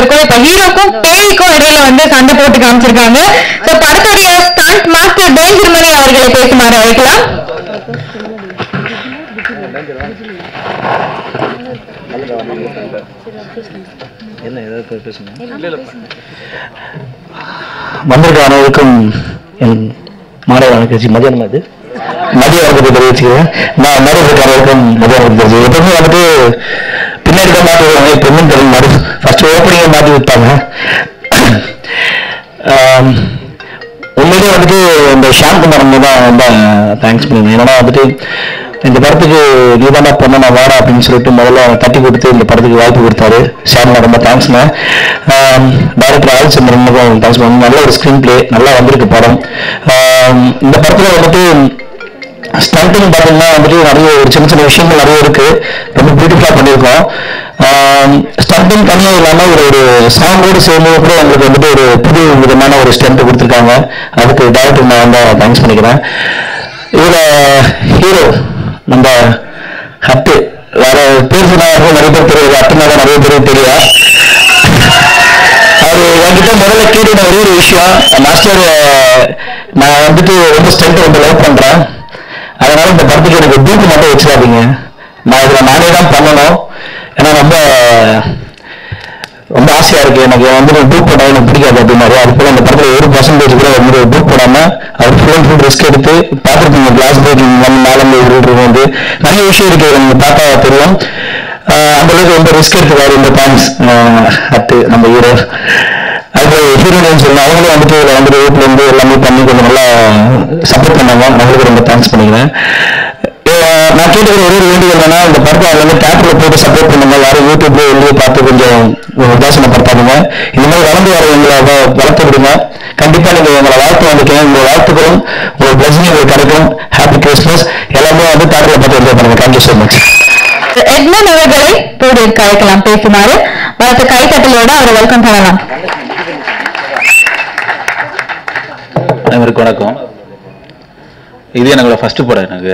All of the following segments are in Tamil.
இருக்கும் இப்ப ஹீரோக்கும் பேய்க்கும் இடையில வந்து சண்டை போட்டு காமிச்சிருக்காங்க சோ படத்துடைய ஸ்டண்ட் மாஸ்டர் டேஞ்சர் மணி அவர்களை பேசுமாறு அழைக்கலாம் வந்திருக்க அனைவருக்கும் என் மாலை வணக்கம் மதியானம் அது மதிய வணக்கத்தை தெரிவிச்சுக்கிறேன் நான் மேலே இருக்க அனைவருக்கும் மதிய வணக்கம் தெரிவிச்சு எப்பவுமே வந்துட்டு பின்னாடி தான் மாற்றி விடுவாங்க எப்பவுமே தெரியும் மாதிரி ஃபர்ஸ்ட் ஓப்பனிங்கை மாற்றி விட்டாங்க ஆம், உண்மையிலே வந்துட்டு இந்த ஷாம்குமார் அண்ணன் தான் ரொம்ப தேங்க்ஸ் பண்ணுவேன் ஏன்னா வந்துட்டு இந்த படத்துக்கு நீ தானே பொண்ணு நான் வாடா அப்படின்னு சொல்லிட்டு முதல்ல தட்டி கொடுத்து இந்த படத்துக்கு வாய்ப்பு கொடுத்தாரு ஷாம்னா ரொம்ப தேங்க்ஸ்ண்ணே டைரக்டர் ஆல் சந்திரனுக்கும் தேங்க்ஸ் பண்ணுங்க நல்ல ஒரு ஸ்க்ரீன் பிளே நல்லா வந்திருக்கு படம் ஆம், இந்த படத்தில் வந்துட்டு ஸ்டண்டிங் பார்த்தீங்கன்னா வந்துட்டு நிறைய ஒரு சின்ன சின்ன விஷயங்கள் நிறைய இருக்கு ரொம்ப பியூட்டிஃபுல்லாக பண்ணியிருக்கோம் ஸ்டண்டிங் தனியாக இல்லாமல் ஒரு ஒரு சாங்கோடு சேர்ந்து கூட எங்களுக்கு வந்துட்டு ஒரு புது விதமான ஒரு ஸ்டண்ட் கொடுத்துருக்காங்க அதுக்கு டேரக்டர் நான் வந்து தேங்க்ஸ் பண்ணிக்கிறேன் இதில் ஹீரோ நம்ம ஹட்டு வேற பேர் சொன்னாங்க நிறைய பேர் தெரியாது அட்டுனா தான் நிறைய பேருக்கு தெரியும் அது என்கிட்ட முதல்ல கேட்டுன ஒரே ஒரு விஷயம் மாஸ்டர் நான் வந்துட்டு ரொம்ப ஸ்ட்ரென்த் வந்து லவ் பண்றேன் அதனால இந்த படத்துக்கு எனக்கு டூக்கு மட்டும் வச்சிடாதீங்க நான் இதுல நானே தான் பண்ணணும் ஏன்னா ரொம்ப ரொம்ப ஆசையா இருக்கு எனக்கு வந்து டூக் பண்ண எனக்கு பிடிக்காது அப்படின்னாரு அது போல இந்த படத்துல ஒரு பர்சன்டேஜ் கூட வந்து டூக் போடாம அவர் ஃபுல் அண்ட் ஃபுல் ரிஸ்க் எடுத்து பார்த்துருப்பீங்க கிளாஸ் பிரேக்கிங் வந்து மேலே விழுறது வந்து நிறைய விஷயம் இருக்கு நீங்க பார்த்தா தெரியும் ஆஹ் அந்த அளவுக்கு ரொம்ப ரிஸ்க் எடுத்துக்காரு இந்த தேங்க்ஸ் அத்து நம்ம ஹீரோ அது ஹீரோயின் சொல்லணும் அவங்களும் வந்துட்டு இதில் வந்துட்டு வீட்டில் இருந்து எல்லாமே பண்ணி கொஞ்சம் நல்லா சப்போர்ட் பண்ணாங்க அவங்களுக்கு ரொம்ப தேங்க்ஸ் பண்ணிக்கிறேன் அஹ் நான் கேட்டுக்கிற ஒரே ஒரு வேண்டுகோள் என்னன்னா இந்த படத்தை அதில் வந்து தேட்டரில் போட்டு சப்போர்ட் பண்ணுங்க யாரும் யூடியூப்ல வெளியே பார்த்து கொஞ்சம் உதாசனப்படுத்தாதுங்க இந்த மாதிரி வளர்ந்து வர எங்களை வ- வளர்த்து விடுங்க கண்டிப்பா நீங்க எங்களை வாழ்த்து வந்துக்கீங்க உங்க வாழ்த்துக்களும் உங்க பிளஸிங் உங்களுக்கு கிடைக்கும் ஹாப்பி கிறிஸ்மஸ் எல்லாமே வந்து தேட்டரில் பார்த்து என்ஜாய் பண்ணுங்க தேங்க்யூ ஸோ மச் எட்மன் அவர்களை போடிற்கு அழைக்கலாம் பேசுமாறு பலத்த கைத்தட்டலோட அவரை வெல்கம் பண்ணலாம் அனைவருக்கும் வணக்கம் இது என்னோட ஃபர்ஸ்ட் படம் எனக்கு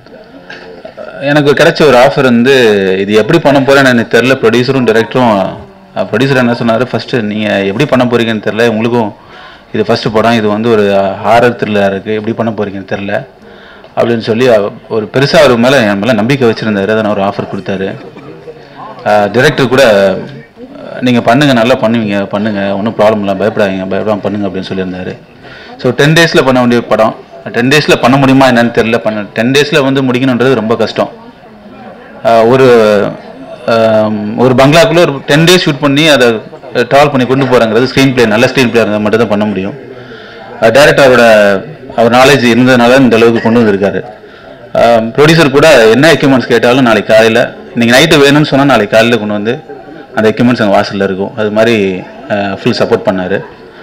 எனக்கு கிடைச்ச ஒரு ஆஃபர் வந்து இது எப்படி பண்ண போறேன்னு எனக்கு தெரில ப்ரொடியூசரும் டைரக்டரும் ப்ரொடியூசர் என்ன சொன்னார் ஃபர்ஸ்ட் நீங்கள் எப்படி பண்ண போறீங்கன்னு தெரில உங்களுக்கும் இது ஃபர்ஸ்ட் படம் இது வந்து ஒரு ஹாரர் த்ரில்லர் இருக்குது எப்படி பண்ண போறீங்கன்னு தெரில அப்படின்னு சொல்லி அவ- ஒரு பெருசாக அவர் மேலே என் மேலே நம்பிக்கை வச்சுருந்தாரு அதை நான் ஒரு ஆஃபர் கொடுத்தாரு டிரெக்டர் கூட நீங்கள் பண்ணுங்க நல்லா பண்ணுவீங்க பண்ணுங்க ஒன்றும் ப்ராப்ளம் இல்லை பயப்படாதீங்க பயப்படாம பண்ணுங்க அப்படின்னு சொல்லியிருந்தாரு ஸோ டென் டேஸில் பண்ண வேண்டிய படம் டென் டேஸில் பண்ண முடியுமா என்னன்னு தெரியல பண்ண டென் டேஸில் வந்து முடிக்கணுன்றது ரொம்ப கஷ்டம் ஆஹ் ஒரு ஆம், ஒரு பங்களாக்குள்ளே ஒரு டென் டேஸ் ஷூட் பண்ணி அதை ட்ராவல் பண்ணி கொண்டு போகிறாங்கிறது ஸ்க்ரீன் பிளே நல்ல ஸ்க்ரீன் பிளே இருந்தால் மட்டும் தான் பண்ண முடியும் டேரக்டரோட அவர் நாலேஜ் இருந்ததுனால இந்த அளவுக்கு கொண்டு வந்திருக்காரு ப்ரொடியூசர் கூட என்ன எக்யூப்மெண்ட்ஸ் கேட்டாலும் நாளைக்கு காலையில் இன்னைக்கு நைட்டு வேணும்னு சொன்னால் நாளைக்கு காலையில் கொண்டு வந்து அந்த எக்யூப்மெண்ட்ஸ் எங்கள் வாசலில் இருக்கும் அது மாதிரி ஃபுல் சப்போர்ட் பண்ணார்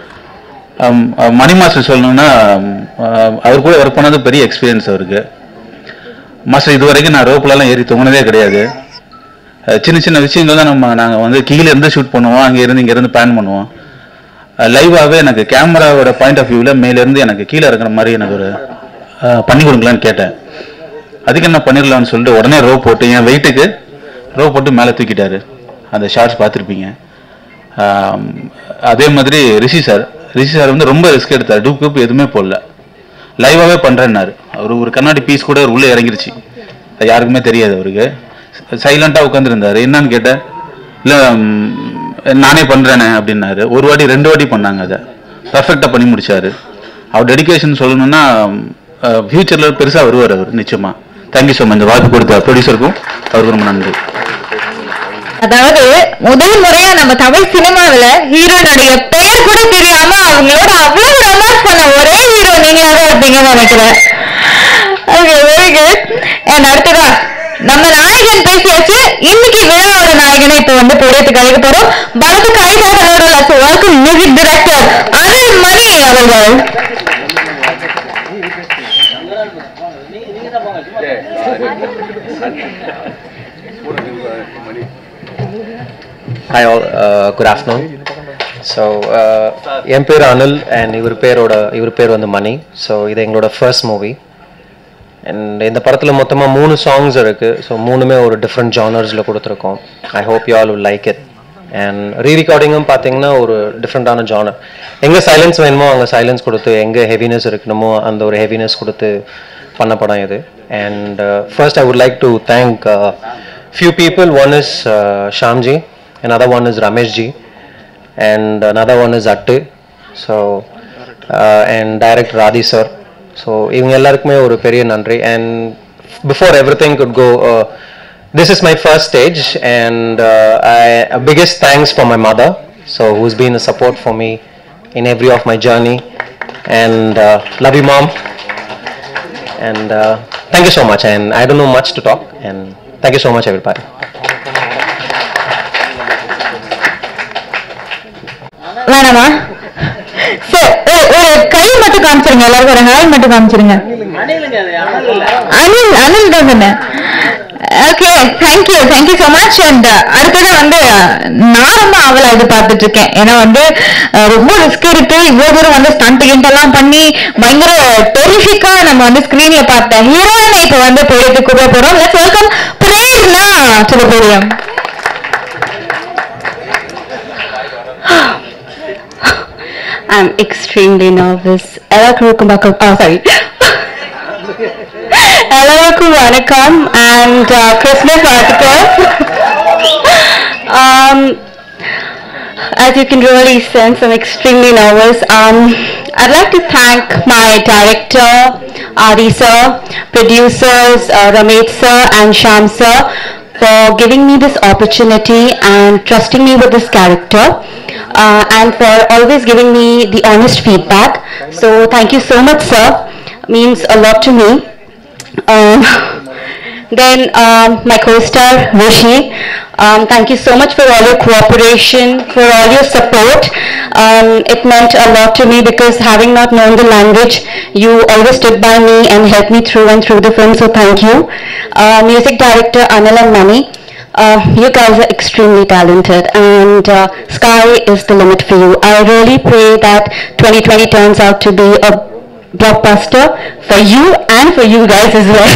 மணி மாஸ்டர் சொல்லணும்னா ஆம், அவர் கூட ஒர்க் பண்ணது பெரிய எக்ஸ்பீரியன்ஸ் அவருக்கு மாஸ்டர் இது வரைக்கும் நான் ரோப்லலாம் ஏறி தொங்கினதே கிடையாது அஹ் சின்ன சின்ன விஷயங்கள் தான் நம்ம நாங்கள் வந்து கீழே இருந்து ஷூட் பண்ணுவோம் அங்கே இருந்து இங்கே இருந்து பேன் பண்ணுவோம் லைவாகவே எனக்கு கேமராவோட பாயிண்ட் ஆஃப் வியூவில் மேலேருந்து எனக்கு கீழே இருக்கிற மாதிரி எனக்கு ஒரு அஹ், பண்ணி கொடுங்களான்னு கேட்டேன் அதுக்கு என்ன பண்ணிடலாம்னு சொல்லிட்டு உடனே ரோ போட்டு என் வெயிட்டுக்கு ரோ போட்டு மேலே தூக்கிட்டாரு அந்த ஷார்ட்ஸ் பார்த்துருப்பீங்க ஆம், அதே மாதிரி ரிஷி சார் ரிஷி சார் வந்து ரொம்ப ரிஸ்க் எடுத்தார் டூப் டூப் எதுவுமே போடல லைவாகவே பண்ணுறேன்னாரு அவர் ஒரு கண்ணாடி பீஸ் கூட அவர் உள்ளே இறங்கிருச்சு அது யாருக்குமே தெரியாது அவருக்கு சைலண்ட்டாக உட்காந்துருந்தாரு என்னன்னு கேட்டேன் இல்லை நானே பண்ணுறேனே அப்படின்னாரு ஒரு வாட்டி ரெண்டு வாட்டி பண்ணாங்க அதை பர்ஃபெக்டாக பண்ணி முடிச்சாரு அவர் டெடிகேஷன் சொல்லணும்னா ஃப்யூச்சரில் பெருசாக வருவார் அவர் நிச்சயமாக தேங்க்யூ ஸோ மச் இந்த வாய்ப்பு கொடுத்த ப்ரொடியூசருக்கும் அவருக்கு ரொம்ப நன்றி அதாவது முதல் முறையா நம்ம தமிழ் சினிமாவுல ஹீரோனுடைய பெயர் கூட தெரியாம அவங்களோட அவ்வளவு ரொமான்ஸ் பண்ண ஒரே ஹீரோ நீங்களா தான் இருப்பீங்கன்னு நினைக்கிறேன் ஓகே வெரி குட் அண்ட் அடுத்ததா நம்ம நாயகன் பேசியாச்சு இன்னைக்கு விழாவோட நாயகனை இப்ப வந்து போடுறதுக்கு அழைக்க போறோம் பலத்து கைதாகளோட welcome music director Anil Mani அவர்கள் hi all good afternoon so என் பேர் அனில் அண்ட் இவர் பேரோட இவர் பேர் வந்து மணி ஸோ இது எங்களோட ஃபர்ஸ்ட் மூவி அண்ட் இந்த படத்தில் மொத்தமாக மூணு சாங்ஸ் இருக்குது ஸோ மூணுமே ஒரு டிஃப்ரெண்ட் ஜானர்ஸில் கொடுத்துருக்கோம் I hope you all like it and ரீ ரெக்கார்டிங்கும் பார்த்தீங்கன்னா ஒரு டிஃப்ரெண்ட்டான ஜானர் எங்கே சைலன்ஸ் வேணுமோ அங்கே சைலன்ஸ் கொடுத்து எங்கே ஹெவினஸ் இருக்கணுமோ அந்த ஒரு ஹெவினஸ் கொடுத்து பண்ண படம் இது and first I would like to thank few people one is Shamji another one is Ramesh ji and another one is Attu so uh, and director Radhi sir so இவங்க எல்லாருக்குமே ஒரு பெரிய நன்றி and before everything could go uh, this is my first stage and uh, I, a biggest thanks for my mother so who's been a support for me in every of my journey and uh, love you mom and uh, thank you so much and I don't know much to talk and thank you so much everybody வேணாமா சரி ஒரு- ஒரு கை மட்டும் காமிச்சிருங்க எல்லாருக்கும் ஒரு ஹாய் மட்டும் காமிச்சிருங்க அனில் அனில் தான் சொன்னேன் okay thank you thank you so much and அடுத்தது வந்து நான் ரொம்ப அவளை இது பார்த்துட்டு இருக்கேன் ஏன்னா வந்து அஹ், ரொம்ப ரிஸ்க் இருக்கு இவ்வளவு தூரம் வந்து ஸ்டண்ட் கிண்ட் எல்லாம் பண்ணி பயங்கர டெரிஃபிக்கா நம்ம வந்து ஸ்கிரீன்ல பார்த்த ஹீரோயினை இப்ப வந்து போயிட்டு கூப்பிட போறோம் லெட்ஸ் வெல்கம் பிரேர்னா சொல்ல போறியம் I'm extremely nervous. எல்லாருக்கும் வணக்கம் oh, sorry. எல்லாருக்கும் வணக்கம் and uh, Christmas article. um, as you can really sense, I'm extremely nervous. Um, I'd like to thank my director, Adi sir, producers, uh, Ramesh sir and Sham sir for giving me this opportunity and trusting me with this character uh, and for always giving me the honest feedback. So thank you so much sir, means a lot to me. Um, then um, my co-star Rishi, um, thank you so much for all your cooperation, for all your support. Um, it meant a lot to me because having not known the language, you always stood by me and helped me through and through the film. So thank you. Uh, music director Anil and Mani. Uh, you guys are extremely talented and uh, sky is the limit for you. I really pray that 2020 turns out to be a blockbuster for you and for you guys as well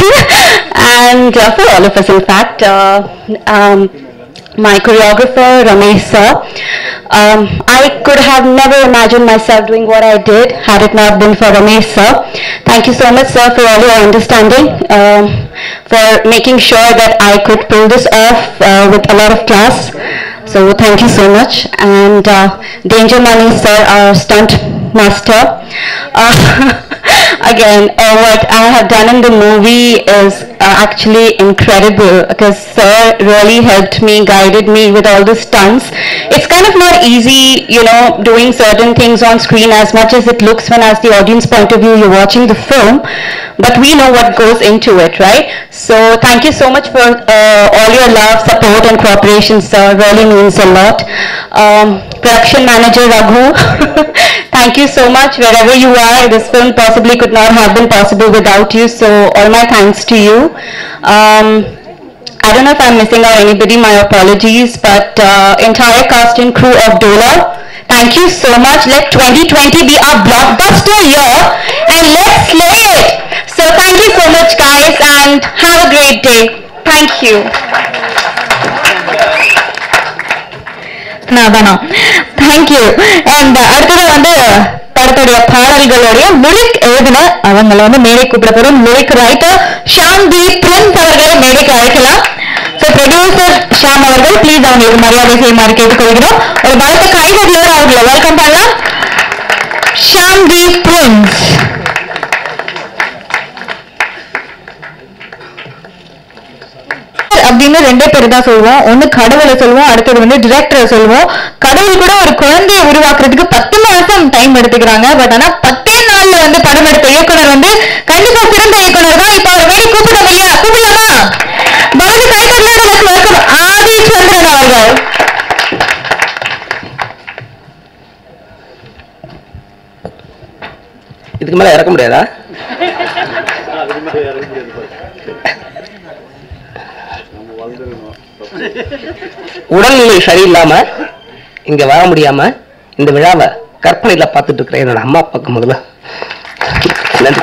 and uh, for all of us in fact uh, um, my choreographer Ramesh sir um, I could have never imagined myself doing what I did had it not been for Ramesh sir thank you so much sir for all your understanding um, for making sure that I could pull this off uh, with a lot of class so thank you so much and uh, Danger Money sir our stunt master uh, again uh, what I have done in the movie is uh, actually incredible because sir really helped me guided me with all the stunts it's kind of not easy you know doing certain things on screen as much as it looks when as the audience point of view you're watching the film but we know what goes into it right so thank you so much for uh, all your love support and cooperation sir really means a lot um, production manager Raghu thank you so much wherever you are this film possibly could not have been possible without you so all my thanks to you um, I don't know if I'm missing out anybody, my apologies, but uh, entire cast and crew of Dola, thank you so much. Let 2020 be our blockbuster year and let's slay it. So thank you so much guys and have a great day. Thank you. அதானா தேங்க்யூ அண்ட் அடுத்தது வந்து படத்துடைய பாடல்களுடைய லிரிக் எழுதின அவங்கள வந்து மேடை கூப்பிட போறோம் lyric writer Sham the prince அவர்களை மேடைக்கு அழைக்கலாம் ஸோ ப்ரொடியூசர் ஷாம் அவர்கள் ப்ளீஸ் அவங்களுக்கு மரியாதை செய்யுமாறு கேட்டுக்கொள்கிறோம் ஒரு பலத்த கைதட்டியோட அவர்களை வெல்கம் பண்ணலாம் ஷாம் தி பிரின்ஸ் அப்படின்னு ரெண்டே பேர் தான் சொல்லுவோம் ஒண்ணு கடவுளை சொல்லுவோம் அடுத்தது வந்து டிரெக்டரை சொல்லுவோம் கடவுள் கூட ஒரு குழந்தையை உருவாக்குறதுக்கு பத்து மாசம் டைம் எடுத்துக்கிறாங்க பட் ஆனா பத்தே நாள்ல வந்து படம் எடுத்த இயக்குனர் வந்து கண்டிப்பா சிறந்த இயக்குனர் தான் இப்ப அவர் வேடி கூப்பிடணும் இல்லையா கூப்பிடலாமா பலது கைத்தட்டலோட வெல்கம் ஆதி சந்திரன் அவர்கள் இதுக்கு மேல இறக்க முடியாதா உடல்நிலை சரியில்லாம இங்க வர முடியாம இந்த விழாவை கற்பனையில பார்த்துட்டு இருக்கிற என்னோட அம்மா அப்பாவுக்கு முதல்ல நன்றி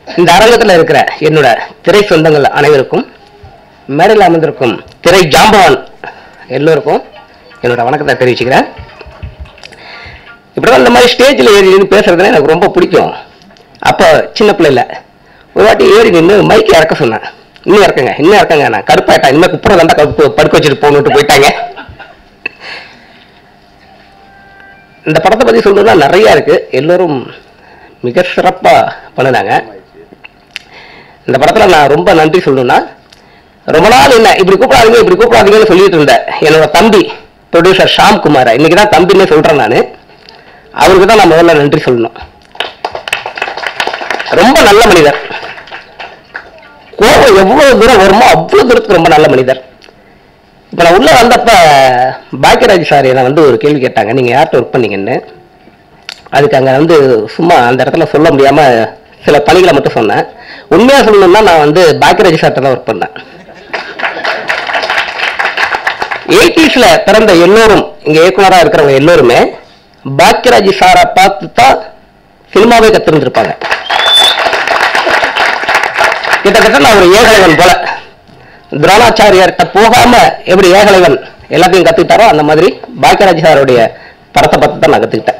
இந்த அரங்கத்தில் இருக்கிற என்னோட திரை சொந்தங்கள் அனைவருக்கும் மேடையில் அமர்ந்திருக்கும் திரை ஜாம்பவான் எல்லோருக்கும் என்னோட வணக்கத்தை தெரிவிச்சுக்கிறேன் இப்படிதான் இந்த மாதிரி ஸ்டேஜில் ஏறி நின்று பேசுறதுனா எனக்கு ரொம்ப பிடிக்கும் அப்போ சின்ன பிள்ளைல ஒரு வாட்டி ஏறி நின்று மைக் இறக்க சொன்னேன் இன்னும் இறக்குங்க இன்னும் இறக்குங்க நான் கடுப்பாயிட்டேன் இனிமேல் குப்புற வந்தா கடுப்பு படுக்க வச்சுட்டு போகணுன்ட்டு போயிட்டாங்க இந்த படத்தை பற்றி சொல்லணும்னா நிறைய இருக்கு எல்லோரும் மிக சிறப்பாக பண்ணினாங்க இந்த படத்தில் நான் ரொம்ப நன்றி சொல்லணும்னா ரொம்ப நாள் என்ன இப்படி கூப்பிடாதீங்க இப்படி கூப்பிடாதீங்கன்னு சொல்லிட்டு இருந்தேன் என்னோட தம்பி ப்ரொடியூசர் ஷாம் குமார் இன்னைக்கு தான் தம்பின்னே சொல்றேன் நான் அவருக்கு தான் நான் முதல்ல நன்றி சொல்லணும் ரொம்ப நல்ல மனிதர் கோபம் எவ்வளவு தூரம் வருமோ அவ்வளவு தூரத்துக்கு ரொம்ப நல்ல மனிதர் இப்ப நான் உள்ள வந்தப்ப பாக்கியராஜ் சார் என்னை வந்து ஒரு கேள்வி கேட்டாங்க நீங்க யார்கிட்ட ஒர்க் பண்ணீங்கன்னு அதுக்கு அங்க வந்து சும்மா அந்த இடத்துல சொல்ல முடியாம சில பணிகளை மட்டும் சொன்னேன் உண்மையா சொல்லணும்னா நான் வந்து பாக்கியராஜ் சார்கிட்ட தான் ஒர்க் பண்ணேன் எயிட்டிஸ்ல பிறந்த எல்லோரும் இங்க இயக்குனரா இருக்கிறவங்க எல்லோருமே பாக்கியராஜ் சாரை பார்த்து தான் சினிமாவே கத்திருந்திருப்பாங்க கிட்டத்தட்ட நான் ஒரு ஏகலைவன் போல துரோணாச்சாரியார்கிட்ட போகாம எப்படி ஏகலைவன் எல்லாத்தையும் கத்துக்கிட்டாரோ அந்த மாதிரி பாக்கியராஜ் சாருடைய படத்தை பார்த்து தான் நான் கத்துக்கிட்டேன்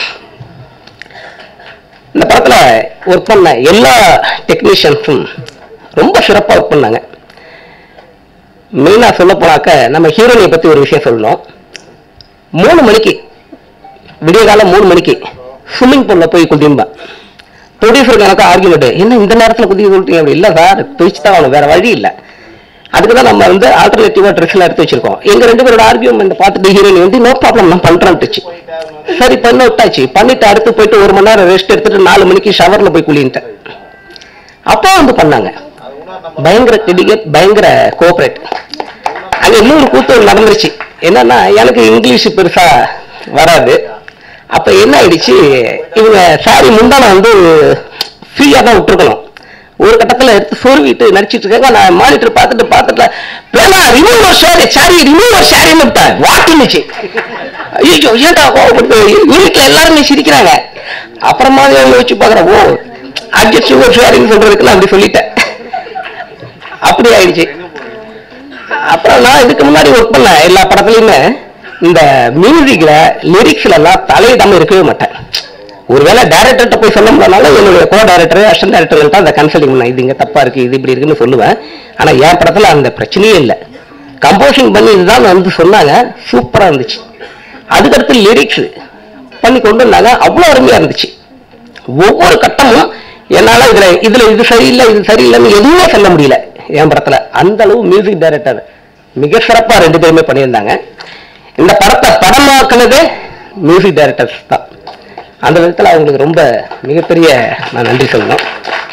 இந்த படத்துல ஒர்க் பண்ண எல்லா டெக்னீஷியன்ஸும் ரொம்ப சிறப்பா ஒர்க் பண்ணாங்க மெயினா சொல்ல போனாக்க நம்ம ஹீரோயினை பத்தி ஒரு விஷயம் சொல்லணும் மூணு மணிக்கு விடிய காலம் மூணு மணிக்கு ஸ்விம்மிங் பூல்ல போய் குதிம்பேன் ப்ரொடியூசருக்கு எனக்கு ஆர்குமெண்ட் என்ன இந்த நேரத்தில் குதிக்க சொல்லிட்டீங்க அப்படி இல்லை சார் துவிச்சு தான் ஆகணும் வேற வழி இல்லை அதுக்கு தான் நம்ம வந்து ஆல்டர்னேட்டிவா ட்ரெஸ்ல எடுத்து வச்சிருக்கோம் எங்க ரெண்டு பேரோட ஆர்கியூமெண்ட் பார்த்துட்டு ஹீரோயின் வந்து நோ ப்ராப்ளம் நான் பண்றேன்ட்டுச்சு சரி பண்ண விட்டாச்சு பண்ணிட்டு அடுத்து போயிட்டு ஒரு மணி நேரம் ரெஸ்ட் எடுத்துட்டு நாலு மணிக்கு ஷவர்ல போய் குளின்ட்டேன் அப்போ வந்து பண்ணாங்க பயங்கர டெடிகேட் பயங்கர கோஆபரேட் அங்க இன்னொரு கூத்து ஒண்ணு நடந்துருச்சு என்னன்னா எனக்கு இங்கிலீஷ் பெருசா வராது அப்ப என்ன ஆயிடுச்சு இவங்க சாரி முந்தான வந்து ஃப்ரீயா தான் விட்டுருக்கணும் ஒரு கட்டத்துல எடுத்து சொருவிட்டு நடிச்சிட்டு இருக்காங்க நான் மானிட்டர் பார்த்துட்டு பார்த்துட்டு வேணா ரிமூவர் ஷேரி சாரி ரிமூவர் ஷேரின்னு விட்டேன் வாட்டுனுச்சு ஐயோ ஏன்டா கோவப்பட்டு யூனிட்ல எல்லாருமே சிரிக்கிறாங்க அப்புறமா அவங்க வச்சு பாக்குறேன் ஓ அட்ஜஸ்ட் யுவர் ஷேரின்னு சொல்றதுக்கு நான் அப்படி சொல்லிட்டேன் அப்படி ஆயிடுச்சு அப்புறம் நான் இதுக்கு முன்னாடி ஒர்க் பண்ணேன் எல்லா படத்துலயுமே இந்த மியூசிக்ல லிரிக்ஸ்ல எல்லாம் தலையிடாம இருக்கவே மாட்டேன் ஒருவேளை டைரக்டர்கிட்ட போய் சொல்ல முடியலனால என்னுடைய கோ டைரக்டர் அசிஸ்டன்ட் டைரக்டர் தான் அந்த கன்சல்டிங் பண்ண இது இங்க தப்பா இருக்கு இது இப்படி இருக்குன்னு சொல்லுவேன் ஆனா என் படத்துல அந்த பிரச்சனையே இல்லை கம்போசிங் பண்ணி இதுதான் வந்து சொன்னாங்க சூப்பரா இருந்துச்சு அதுக்கடுத்து லிரிக்ஸ் பண்ணி கொண்டு வந்தாங்க அவ்வளவு அருமையா இருந்துச்சு ஒவ்வொரு கட்டமும் என்னால இதுல இதுல இது சரியில்லை இது சரியில்லைன்னு எதுவுமே சொல்ல முடியல என் படத்துல அந்த அளவு மியூசிக் டைரக்டர் மிக சிறப்பா ரெண்டு பேருமே பண்ணியிருந்தாங்க இந்த படத்தை படமாக்குனதே மியூசிக் டைரக்டர்ஸ் தான் அந்த விதத்துல அவங்களுக்கு ரொம்ப மிகப்பெரிய நான் நன்றி சொல்லணும்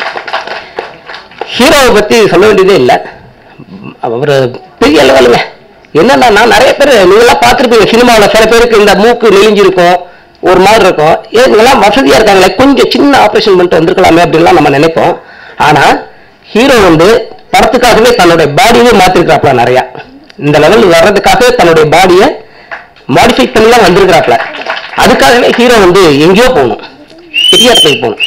ஹீரோவை பத்தி சொல்ல வேண்டியதே இல்லை அவர் பெரிய லெவலுங்க என்னன்னா நான் நிறைய பேர் நீங்களாம் பார்த்துருப்பீங்க சினிமாவில் சில பேருக்கு இந்த மூக்கு நெளிஞ்சிருக்கும் ஒரு மாதிரி இருக்கும் இவங்கெல்லாம் வசதியா இருக்காங்களே கொஞ்சம் சின்ன ஆபரேஷன் பண்ணிட்டு வந்திருக்கலாமே அப்படின்லாம் நம்ம நினைப்போம் ஆனா ஹீரோ வந்து படத்துக்காகவே தன்னுடைய பாடியே மாத்திருக்கிறாப்ல நிறைய இந்த லெவல் வர்றதுக்காகவே தன்னுடைய பாடியை மாடிஃபை பண்ணிலாம் வந்திருக்கிறாப்ல அதுக்காகவே ஹீரோ வந்து எங்கேயோ போகணும் பெரிய இடத்துக்கு போகணும்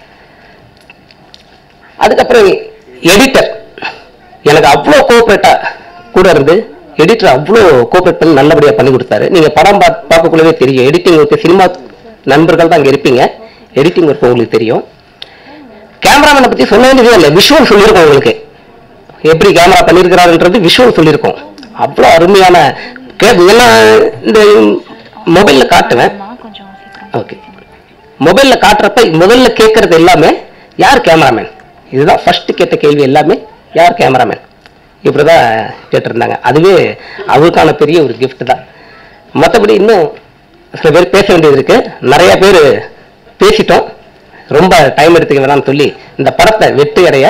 அதுக்கப்புறம் எடிட்டர் எனக்கு அவ்வளோ கோஆப்ரேட்டா கூட இருந்து எடிட்டர் அவ்வளோ கோஆப்ரேட் பண்ணி நல்லபடியாக பண்ணி கொடுத்தாரு நீங்க படம் பார்த்து பார்க்கக்குள்ளவே தெரியும் எடிட்டிங் ஒர்க்கு சினிமா நண்பர்கள் தான் அங்கே இருப்பீங்க எடிட்டிங் ஒர்க் உங்களுக்கு தெரியும் கேமராமேனை பத்தி சொல்ல வேண்டியதே இல்லை விஷுவல் சொல்லியிருக்கோம் உங்களுக்கு எப்படி கேமரா பண்ணியிருக்கிறாருன்றது விஷுவல் சொல்லியிருக்கோம் அவ்வளோ அருமையான கே- இதெல்லாம் இந்த மொபைல்ல காட்டுவேன் ஓகே மொபைல்ல காட்டுறப்ப முதல்ல கேட்கறது எல்லாமே யார் கேமராமேன் இதுதான் ஃபர்ஸ்ட் கேட்ட கேள்வி எல்லாமே யார் கேமராமேன் இப்படிதான் கேட்டிருந்தாங்க அதுவே அவருக்கான பெரிய ஒரு gift தான் மற்றபடி இன்னும் சில பேர் பேச வேண்டியது இருக்கு நிறைய பேர் பேசிட்டோம் ரொம்ப டைம் எடுத்துக்க வேணாம்னு சொல்லி இந்த படத்தை வெற்றி அடைய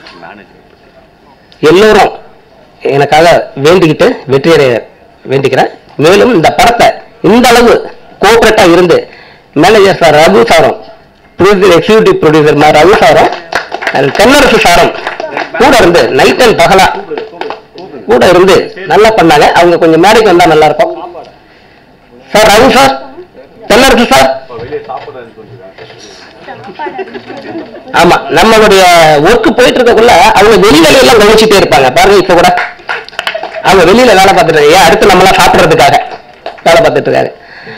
எல்லோரும் எனக்காக வேண்டிக்கிட்டு வெற்றி அடைய வேண்டிக்கிறேன் மேலும் இந்த படத்தை இந்த அளவு கோஆபரேட்டா இருந்து மேனேஜர் சார் ரகு சாரும் ப்ரொடியூசர் எக்ஸிக்யூட்டிவ் ப்ரொடியூசர் மாதிரி ரகு சாரும் and தென்னரசு சாரும் கூட இருந்து நைட் அண்ட் பகலா கூட இருந்து நல்லா பண்ணாங்க அவங்க கொஞ்சம் மேடைக்கு வந்தா நல்லா இருக்கும் sir Raghu sir Thennarasu sir ஆமா நம்மளுடைய ஒர்க் போயிட்டு இருக்கக்குள்ள அவங்க வெளியில எல்லாம் கவனிச்சுட்டே இருப்பாங்க பாருங்க இப்ப கூட அவங்க வெளியில வேலை பார்த்துட்டு ஏன் அடுத்து நம்மளாம் சாப்பிடுறதுக்காக வேலை பார்த்துட்டு இருக்காங்க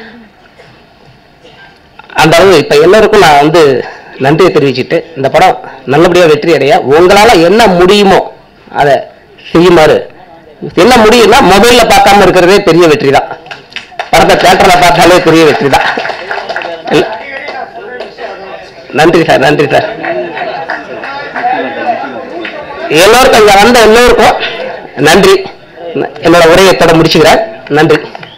அந்த அளவு இப்ப எல்லாருக்கும் நான் வந்து நன்றியை தெரிவிச்சுட்டு இந்த படம் நல்லபடியா வெற்றி அடைய உங்களால என்ன முடியுமோ அதை செய்யுமாறு என்ன முடியும்னா மொபைல்ல பார்க்காம இருக்கிறதே பெரிய வெற்றி தான் படத்தை தேட்டர்ல பார்த்தாலே பெரிய வெற்றி தான் நன்றி சார் நன்றி சார் எல்லோருக்கும் இங்க வந்த எல்லோருக்கும் நன்றி என்னோட உரையை தொட முடிச்சுக்கிறேன் நன்றி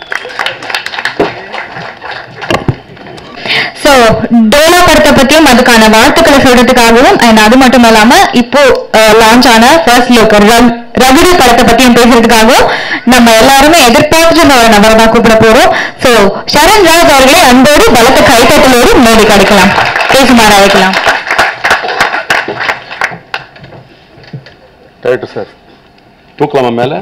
சோ டோலா படத்தை பத்தியும் அதுக்கான வாழ்த்துக்களை சொல்றதுக்காகவும் அண்ட் அது மட்டும் இல்லாம இப்போ லான்ச் ஆன ஃபர்ஸ்ட் லுக் ரகுடி படத்தை பத்தியும் பேசுறதுக்காகவும் நம்ம எல்லாருமே எதிர்பார்த்துட்டு இருந்த ஒரு நபரை தான் கூப்பிட போறோம் சோ சரண் ராஜ் அவர்களே அன்போடு பலத்த கைத்தட்டலோடு மோடி கிடைக்கலாம் பேசுமாறு அழைக்கலாம் டைரக்டர் சார் தூக்கலாமா மேலே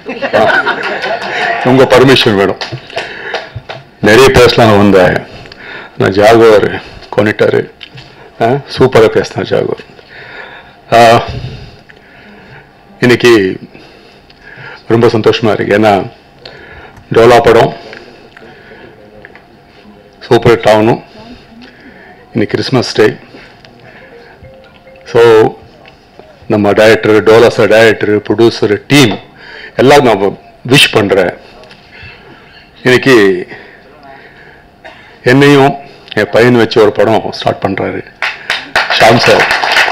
உங்கள் பர்மிஷன் வேணும் நிறைய பேசலாம் வந்தேன் நான் ஜாகுவார் கொண்டுட்டாரு சூப்பராக பேசினேன் ஜாகுவார் ஆ, இன்னைக்கு ரொம்ப சந்தோஷமா இருக்கு ஏன்னா டோலா படம் சூப்பர் ஹிட் ஆகணும் இன்னைக்கு கிறிஸ்மஸ் டே ஸோ நம்ம director Dola sir director producer team எல்லாம் நான் விஷ் பண்ணுறேன் இன்னைக்கு என்னையும் என் பையன் வச்சு ஒரு படம் ஸ்டார்ட் பண்ணுறாரு ஷாம் சார்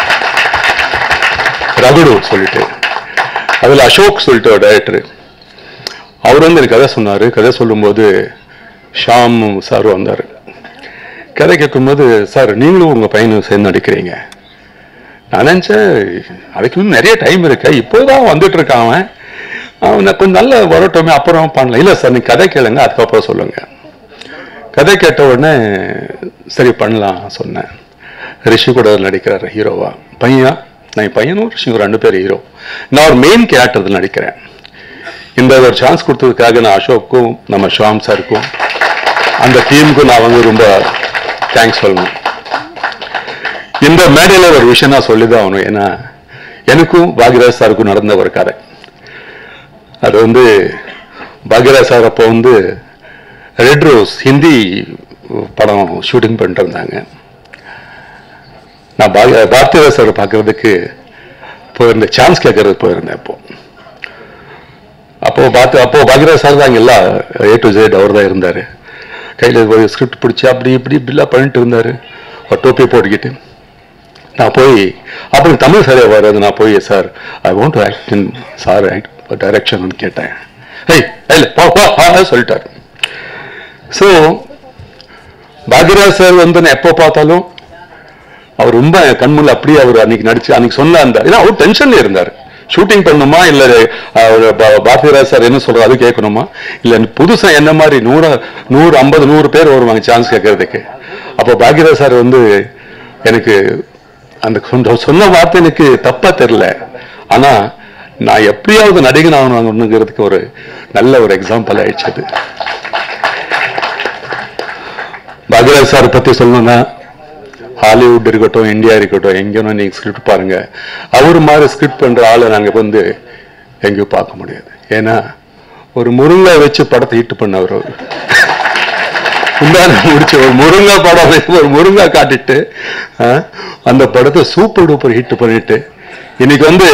ரகுடு சொல்லிட்டு அதில் அசோக் சொல்லிட்டு ஒரு டைரக்டர் அவர் வந்து எனக்கு கதை சொன்னார் கதை சொல்லும்போது ஷாம் சார் வந்தார் கதை கேட்கும்போது சார் நீங்களும் உங்கள் பையனும் சேர்ந்து நடிக்கிறீங்க நான் நினச்சேன் அதுக்கு இன்னும் நிறைய டைம் இருக்கு இப்போதான் வந்துட்டு இருக்கான் அவன் அவனை கொஞ்சம் நல்ல வரட்டுமே அப்புறம் பண்ணலாம் இல்லை சார் நீ கதை கேளுங்க அதுக்கப்புறம் சொல்லுங்க கதை கேட்ட உடனே சரி பண்ணலாம் சொன்னேன் ரிஷி கூட நடிக்கிறார் ஹீரோவா பையன் நான் என் பையனும் ரிஷியும் ரெண்டு பேர் ஹீரோ நான் ஒரு மெயின் கேரக்டர் நடிக்கிறேன் இந்த ஒரு சான்ஸ் கொடுத்ததுக்காக நான் அசோக்கும் நம்ம ஷாம் சாருக்கும் அந்த டீமுக்கும் நான் வந்து ரொம்ப தேங்க்ஸ் சொல்லணும் இந்த மேடையில ஒரு விஷயம் நான் சொல்லிதான் ஆகணும் ஏன்னா எனக்கும் பாக்யராஜ் சாருக்கும் நடந்த ஒரு கதை அது வந்து பாக்யராஜ் சார் அப்போ வந்து ரெட் ரோஸ் ஹிந்தி படம் ஷூட்டிங் பண்ணிட்டு இருந்தாங்க நான் பாக்ய பாரதிராஜ் சார் பார்க்கறதுக்கு போயிருந்த சான்ஸ் கேட்கறதுக்கு போயிருந்தேன் அப்போ அப்போ பார்த்து அப்போ பாக்யராஜ் சார் தான் எல்லாம் ஏ டு ஜெட் அவர் தான் இருந்தார் கையில் ஒரு ஸ்கிரிப்ட் பிடிச்சி அப்படி இப்படி இப்படிலாம் பண்ணிட்டு இருந்தார் ஒரு டோப்பி போட்டுக்கிட்டு நான் போய் அப்புறம் தமிழ் சரியா வராது நான் போய் sir I want to act in sir act direction கேட்டேன் ஹேய் இல்லை போ போ ஆ, ஆ, சொல்லிட்டாரு ஸோ பாக்யராஜ் சார் வந்து நான் எப்போ பார்த்தாலும் அவர் ரொம்ப என் கண்முள்ள அப்படியே அவர் அன்னைக்கு நடிச்சு அன்னைக்கு சொன்ன அந்த ஏன்னா அவர் டென்ஷன்ல இருந்தார் ஷூட்டிங் பண்ணணுமா இல்ல அவர் பா- பாரதிராஜ் சார் என்ன சொல்றாரு அது கேட்கணுமா இல்ல புதுசா என்ன மாதிரி நூறு நூறு ஐம்பது நூறு பேர் வருவாங்க சான்ஸ் கேட்கறதுக்கு அப்போ பாக்யராஜ் சார் வந்து எனக்கு அந்த சொன்ன- சொன்ன வார்த்தை எனக்கு தப்பா தெரியல ஆனா நான் எப்படியாவது நடிகன் ஆகணுங்கிறதுக்கு ஒரு நல்ல ஒரு எக்ஸாம்பிள் ஆயிடுச்சு அது பாக்யராஜ் சார் பத்தி சொல்லணும்னா ஹாலிவுட் இருக்கட்டும் இந்தியா இருக்கட்டும் எங்கேயும் நீங்க ஸ்கிரிப்ட் பாருங்க அவர் மாதிரி ஸ்கிரிப்ட் பண்ற ஆளை நாங்க வந்து எங்கேயும் பார்க்க முடியாது ஏன்னா ஒரு முருங்கை வச்சு படத்தை ஹிட் பண்ணவர் அவர் உண்டான முடிச்ச ஒரு முருங்கை படம் வச்சு ஒரு முருங்கை காட்டிட்டு ஆ, அந்த படத்தை சூப்பர் டூப்பர் ஹிட் பண்ணிட்டு இன்னைக்கு வந்து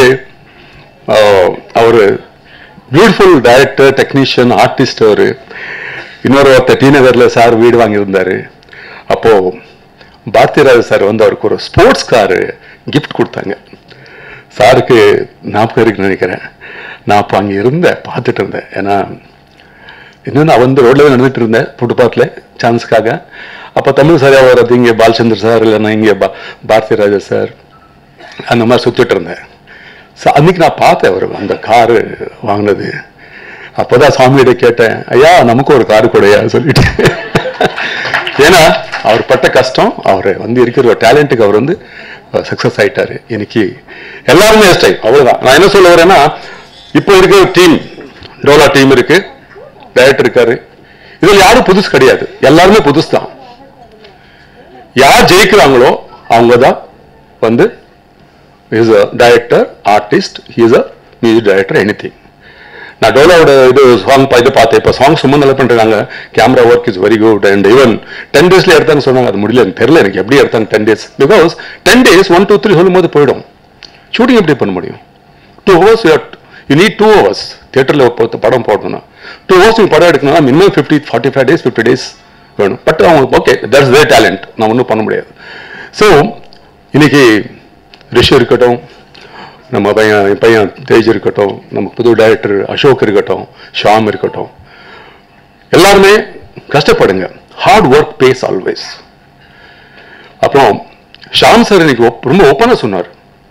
அவர் பியூட்டிஃபுல் டைரக்டர் டெக்னீஷியன் ஆர்டிஸ்ட் அவரு இன்னொரு ஒருத்தர் டி நகர்ல சார் வீடு வாங்கியிருந்தாரு அப்போ பாரதிராஜ் சார் வந்து அவருக்கு ஒரு ஸ்போர்ட்ஸ் காரு கிஃப்ட் கொடுத்தாங்க சாருக்கு ஞாபகம் இருக்குன்னு நினைக்கிறேன் நான் அப்போ அங்கே இருந்தேன் பார்த்துட்டு இருந்தேன் ஏன்னா இன்னும் நான் வந்து ரோட்ல தான் நடந்துட்டு இருந்தேன் ஃபுட்பாத்தில் சான்ஸ்க்காக அப்போ தமிழ் சரியா வர்றது இங்கே பாலச்சந்தர் சார் இல்லைன்னா இங்கே பா பாரதிராஜா சார் அந்த மாதிரி சுத்திட்டு இருந்தேன் So, அன்னைக்கு நான் பார்த்தேன் அவர் அந்த காரு வாங்கினது அப்போதான் சாமியிட கேட்டேன் ஐயா நமக்கு ஒரு காரு கூடயா சொல்லிட்டு ஏன்னா அவர் பட்ட கஷ்டம் அவர் வந்து இருக்கிற ஒரு டேலண்ட்டுக்கு அவர் வந்து சக்சஸ் ஆயிட்டாரு இன்னைக்கு எல்லாருமே டைம் அவ்வளவுதான் நான் என்ன சொல்ல வரேன்னா இப்போ இருக்கிற டீம் டோலா டீம் இருக்கு டைரக்டர் இருக்காரு இதுல யாரும் புதுசு கிடையாது எல்லாருமே புதுசு தான் யார் ஜெயிக்கிறாங்களோ அவங்க தான் வந்து is a director artist is a music director anything நான் டோலாவோட இது சாங் இது பார்த்தேன் இப்போ சாங் சும்மா நல்லா பண்ணிருக்காங்க camera work is very good and even ten டேஸ்ல எடுத்தாங்க சொன்னாங்க அது முடியல எனக்கு தெரியல எனக்கு எப்படி எடுத்தாங்க ten days because ten days one two three சொல்லும் போது போயிடும் ஷூட்டிங் எப்படி பண்ண முடியும் two hours you need two hours தியேட்டரில் படம் போடணும்னா டூ ஹவர்ஸ் நீங்கள் படம் எடுக்கணும்னா minimum fifty forty five days fifty days வேணும் பட் அவங்க ஓகே தட்ஸ் their டேலண்ட் நான் ஒன்றும் பண்ண முடியாது ஸோ இன்னைக்கு ரிஷி இருக்கட்டும் நம்ம பையன் என் பையன் தேஜ் இருக்கட்டும் நம்ம புது டைரக்டர் அசோக் இருக்கட்டும் ஷாம் இருக்கட்டும் எல்லாருமே கஷ்டப்படுங்க ஹார்ட் ஒர்க் பேஸ் ஆல்வேஸ் அப்புறம் ஷாம் சார் இன்னைக்கு op- ரொம்ப ஓப்பனாக சொன்னார்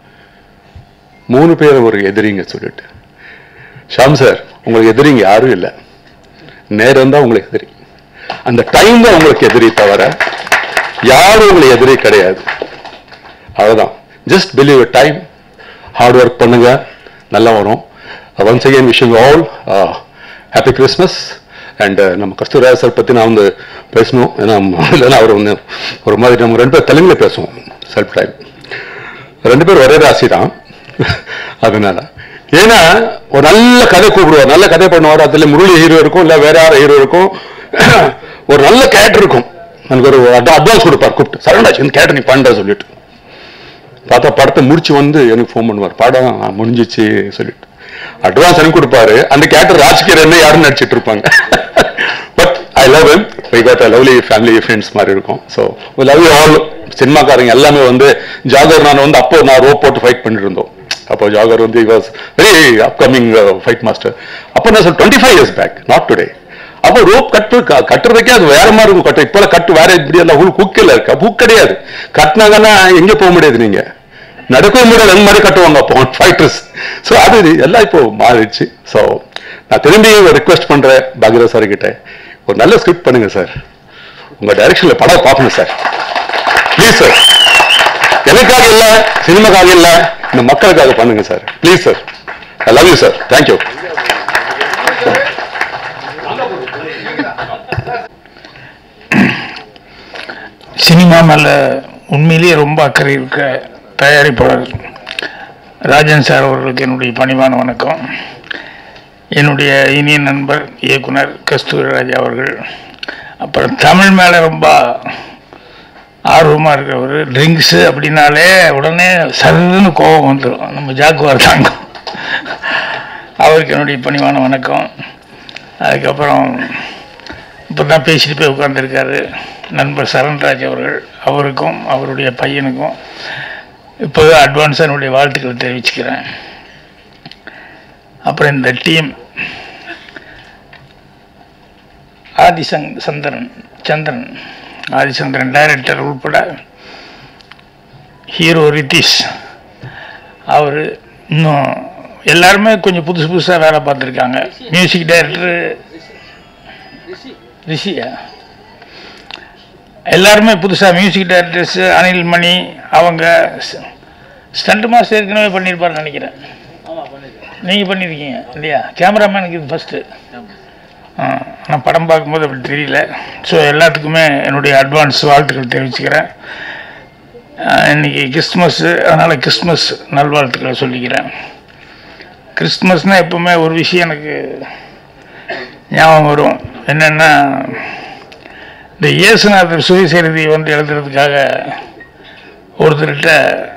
மூணு பேர் ஒரு எதிரிங்க சொல்லிட்டு ஷாம் சார் உங்களுக்கு எதிரிங்க யாரும் இல்லை நேரம் தான் உங்களுக்கு எதிரி அந்த டைம் தான் உங்களுக்கு எதிரி தவிர யாரும் உங்களுக்கு எதிரி கிடையாது அவ்வளவுதான் just believe time hard work பண்ணுங்க நல்லா வரும் once again wishing all happy Christmas and நம்ம கஸ்தூராஜ் சார் பற்றி நான் வந்து பேசணும் ஏன்னா இல்லைன்னா அவர் வந்து ஒரு மாதிரி நம்ம ரெண்டு பேர் தெலுங்குல பேசுவோம் செல்ஃப் டைம் ரெண்டு பேரும் ஒரே ராசி தான் அதனால ஏன்னா ஒரு நல்ல கதை கூப்பிடுவார் நல்ல கதை பண்ணுவார் அதுல முரளி ஹீரோ இருக்கும் இல்ல வேற யார் ஹீரோ இருக்கும் ஒரு நல்ல கேரக்டர் இருக்கும் எனக்கு ஒரு அட்வான்ஸ் கொடுப்பார் கூப்பிட்டு சரவணாஜ் இந்த கேரக்டர் நீ பண்ற சொல்லிட்டு பார்த்தா படத்தை முடிச்சு வந்து எனக்கு ஃபோன் பண்ணுவார் படம் முடிஞ்சிச்சு சொல்லிட்டு அட்வான்ஸ் எனக்கு கொடுப்பாரு அந்த கேரக்டர் ராஜ்கியர் என்ன யாரும் நடிச்சிட்டு இருப்பாங்க but I love him we got a lovely family friends மாதிரி இருக்கும் ஸோ லவ் யூ ஆல் சினிமாக்காரங்க எல்லாமே வந்து ஜாகர் நான் வந்து அப்போ நான் ரோப் போட்டு ஃபைட் பண்ணிட்டு இருந்தோம் அப்போ ஜாகர் வந்து was very upcoming fight master அப்போ நான் சொல் twenty five years back not today அப்போ ரோப் கட்டு க- கட்டுறதுக்கே அது வேற மாதிரி இருக்கும் கட்டு இப்போ கட்டு வேற இப்படி எல்லாம் ஹுக் இல்ல இருக்கு ஹுக் கிடையாது கட்டினாங்கன்னா எங்க போக முடியாது நீங்க நடக்கவே முடியாது அந்த மாதிரி கட்டுவாங்க அப்போ ஃபைட்டர்ஸ் ஸோ அது எல்லாம் இப்போ மாறிடுச்சு ஸோ நான் திரும்பி ரிக்வெஸ்ட் பண்றேன் பாக்யராஜ் சார் கிட்ட ஒரு நல்ல ஸ்கிரிப்ட் பண்ணுங்க சார் உங்க டைரக்ஷன்ல படம் பார்க்கணும் சார் ப்ளீஸ் சார் எனக்காக இல்ல சினிமாக்காக இல்ல இந்த மக்களுக்காக பண்ணுங்க sir please sir I love you sir thank you cinema மேல உண்மையிலேயே ரொம்ப அக்கறை இருக்க தயாரிப்பாளர் ராஜன் சார் அவர்களுக்கு என்னுடைய பணிவான வணக்கம் என்னுடைய இனிய நண்பர் இயக்குனர் கஸ்தூரி ராஜா அவர்கள் அப்புறம் தமிழ் மேலே ரொம்ப ஆர்வமாக இருக்கிறவர் ட்ரிங்க்ஸு அப்படின்னாலே உடனே சருன்னு கோபம் வந்துடும் நம்ம ஜாக்குவார் தாங்க அவருக்கு என்னுடைய பணிவான வணக்கம் அதுக்கப்புறம் இப்போ தான் பேசிட்டு போய் உட்காந்துருக்காரு நண்பர் சரண்ராஜ் அவர்கள் அவருக்கும் அவருடைய பையனுக்கும் இப்போவே அட்வான்ஸாக என்னுடைய வாழ்த்துக்களை தெரிவிச்சுக்கிறேன் அப்புறம் இந்த டீம் ஆதிசங் சந்திரன் சந்திரன் ஆதிசந்திரன் டைரக்டர் உள்பட ஹீரோ ரித்திஷ் அவர் இன்னும் எல்லாருமே கொஞ்சம் புதுசு புதுசாக வேலை பார்த்துருக்காங்க மியூசிக் டைரக்டர் ரிஷியா எல்லாருமே புதுசாக மியூசிக் டைரக்டர்ஸ் அனில் மணி அவங்க ஸ்டண்ட் மாஸ்டர் ஏற்கனவே பண்ணியிருப்பாருன்னு நினைக்கிறேன் நீங்கள் பண்ணியிருக்கீங்க இல்லையா கேமராமேனுக்கு இது ஃபஸ்ட்டு ஆனால் படம் பார்க்கும்போது அப்படி தெரியல ஸோ எல்லாத்துக்குமே என்னுடைய அட்வான்ஸ் வாழ்த்துக்கள் தெரிவிச்சுக்கிறேன் ஆஹ் இன்னைக்கு கிறிஸ்மஸ்ஸு அதனால் கிறிஸ்மஸ் நல்வாழ்த்துக்களை சொல்லிக்கிறேன் கிறிஸ்மஸ்னால் எப்பவுமே ஒரு விஷயம் எனக்கு ஞாபகம் வரும் என்னென்னா இந்த இயேசுநாதர் சுயசரிதி வந்து எழுதுறதுக்காக ஒருத்தர்கிட்ட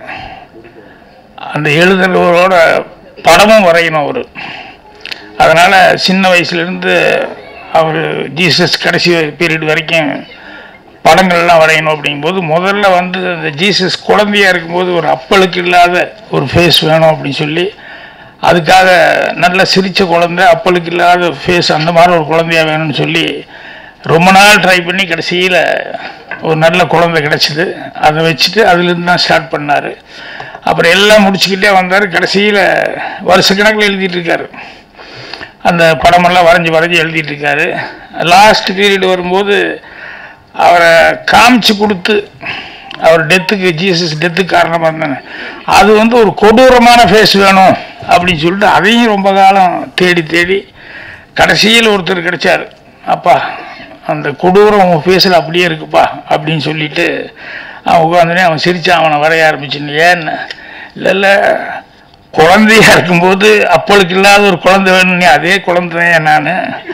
அந்த எழுதுறவரோட படமும் வரையணும் அவர் அதனால் சின்ன வயசுலேருந்து அவர் ஜீசஸ் கடைசி பீரியட் வரைக்கும் படங்கள்லாம் வரையணும் அப்படிங்கும்போது முதல்ல வந்து அந்த ஜீசஸ் குழந்தையா இருக்கும்போது ஒரு அப்பளுக்கு இல்லாத ஒரு ஃபேஸ் வேணும் அப்படின்னு சொல்லி அதுக்காக நல்ல சிரிச்ச குழந்தை அப்பளுக்கு இல்லாத ஃபேஸ் அந்த மாதிரி ஒரு குழந்தையா வேணும்னு சொல்லி ரொம்ப நாள் ட்ரை பண்ணி கடைசியில் ஒரு நல்ல குழந்தை கிடச்சிது அதை வச்சுட்டு அதுலேருந்து தான் ஸ்டார்ட் பண்ணார் அப்புறம் எல்லாம் முடிச்சுக்கிட்டே வந்தார் கடைசியில் வருஷக்கணக்கில் எழுதிட்டு இருக்காரு அந்த படமெல்லாம் வரைஞ்சி வரைஞ்சி எழுதிட்டு இருக்காரு லாஸ்ட் பீரியட் வரும்போது அவரை காமிச்சு கொடுத்து அவர் டெத்துக்கு ஜீசஸ் டெத்துக்கு காரணமாக இருந்தாங்க அது வந்து ஒரு கொடூரமான ஃபேஸ் வேணும் அப்படின்னு சொல்லிட்டு அதையும் ரொம்ப காலம் தேடி தேடி கடைசியில் ஒருத்தர் கிடைச்சார் அப்பா அந்த கொடூரம் உன் ஃபேஸில் அப்படியே இருக்குப்பா அப்படின்னு சொல்லிட்டு அவன் உட்காந்துனே அவன் சிரிச்சான் அவனை வரைய ஆரம்பிச்சுன்னு ஏன்னு இல்லை இல்லை குழந்தையா இருக்கும்போது அப்பளுக்கு இல்லாத ஒரு குழந்தை வேணும் நீ அதே குழந்தை நான்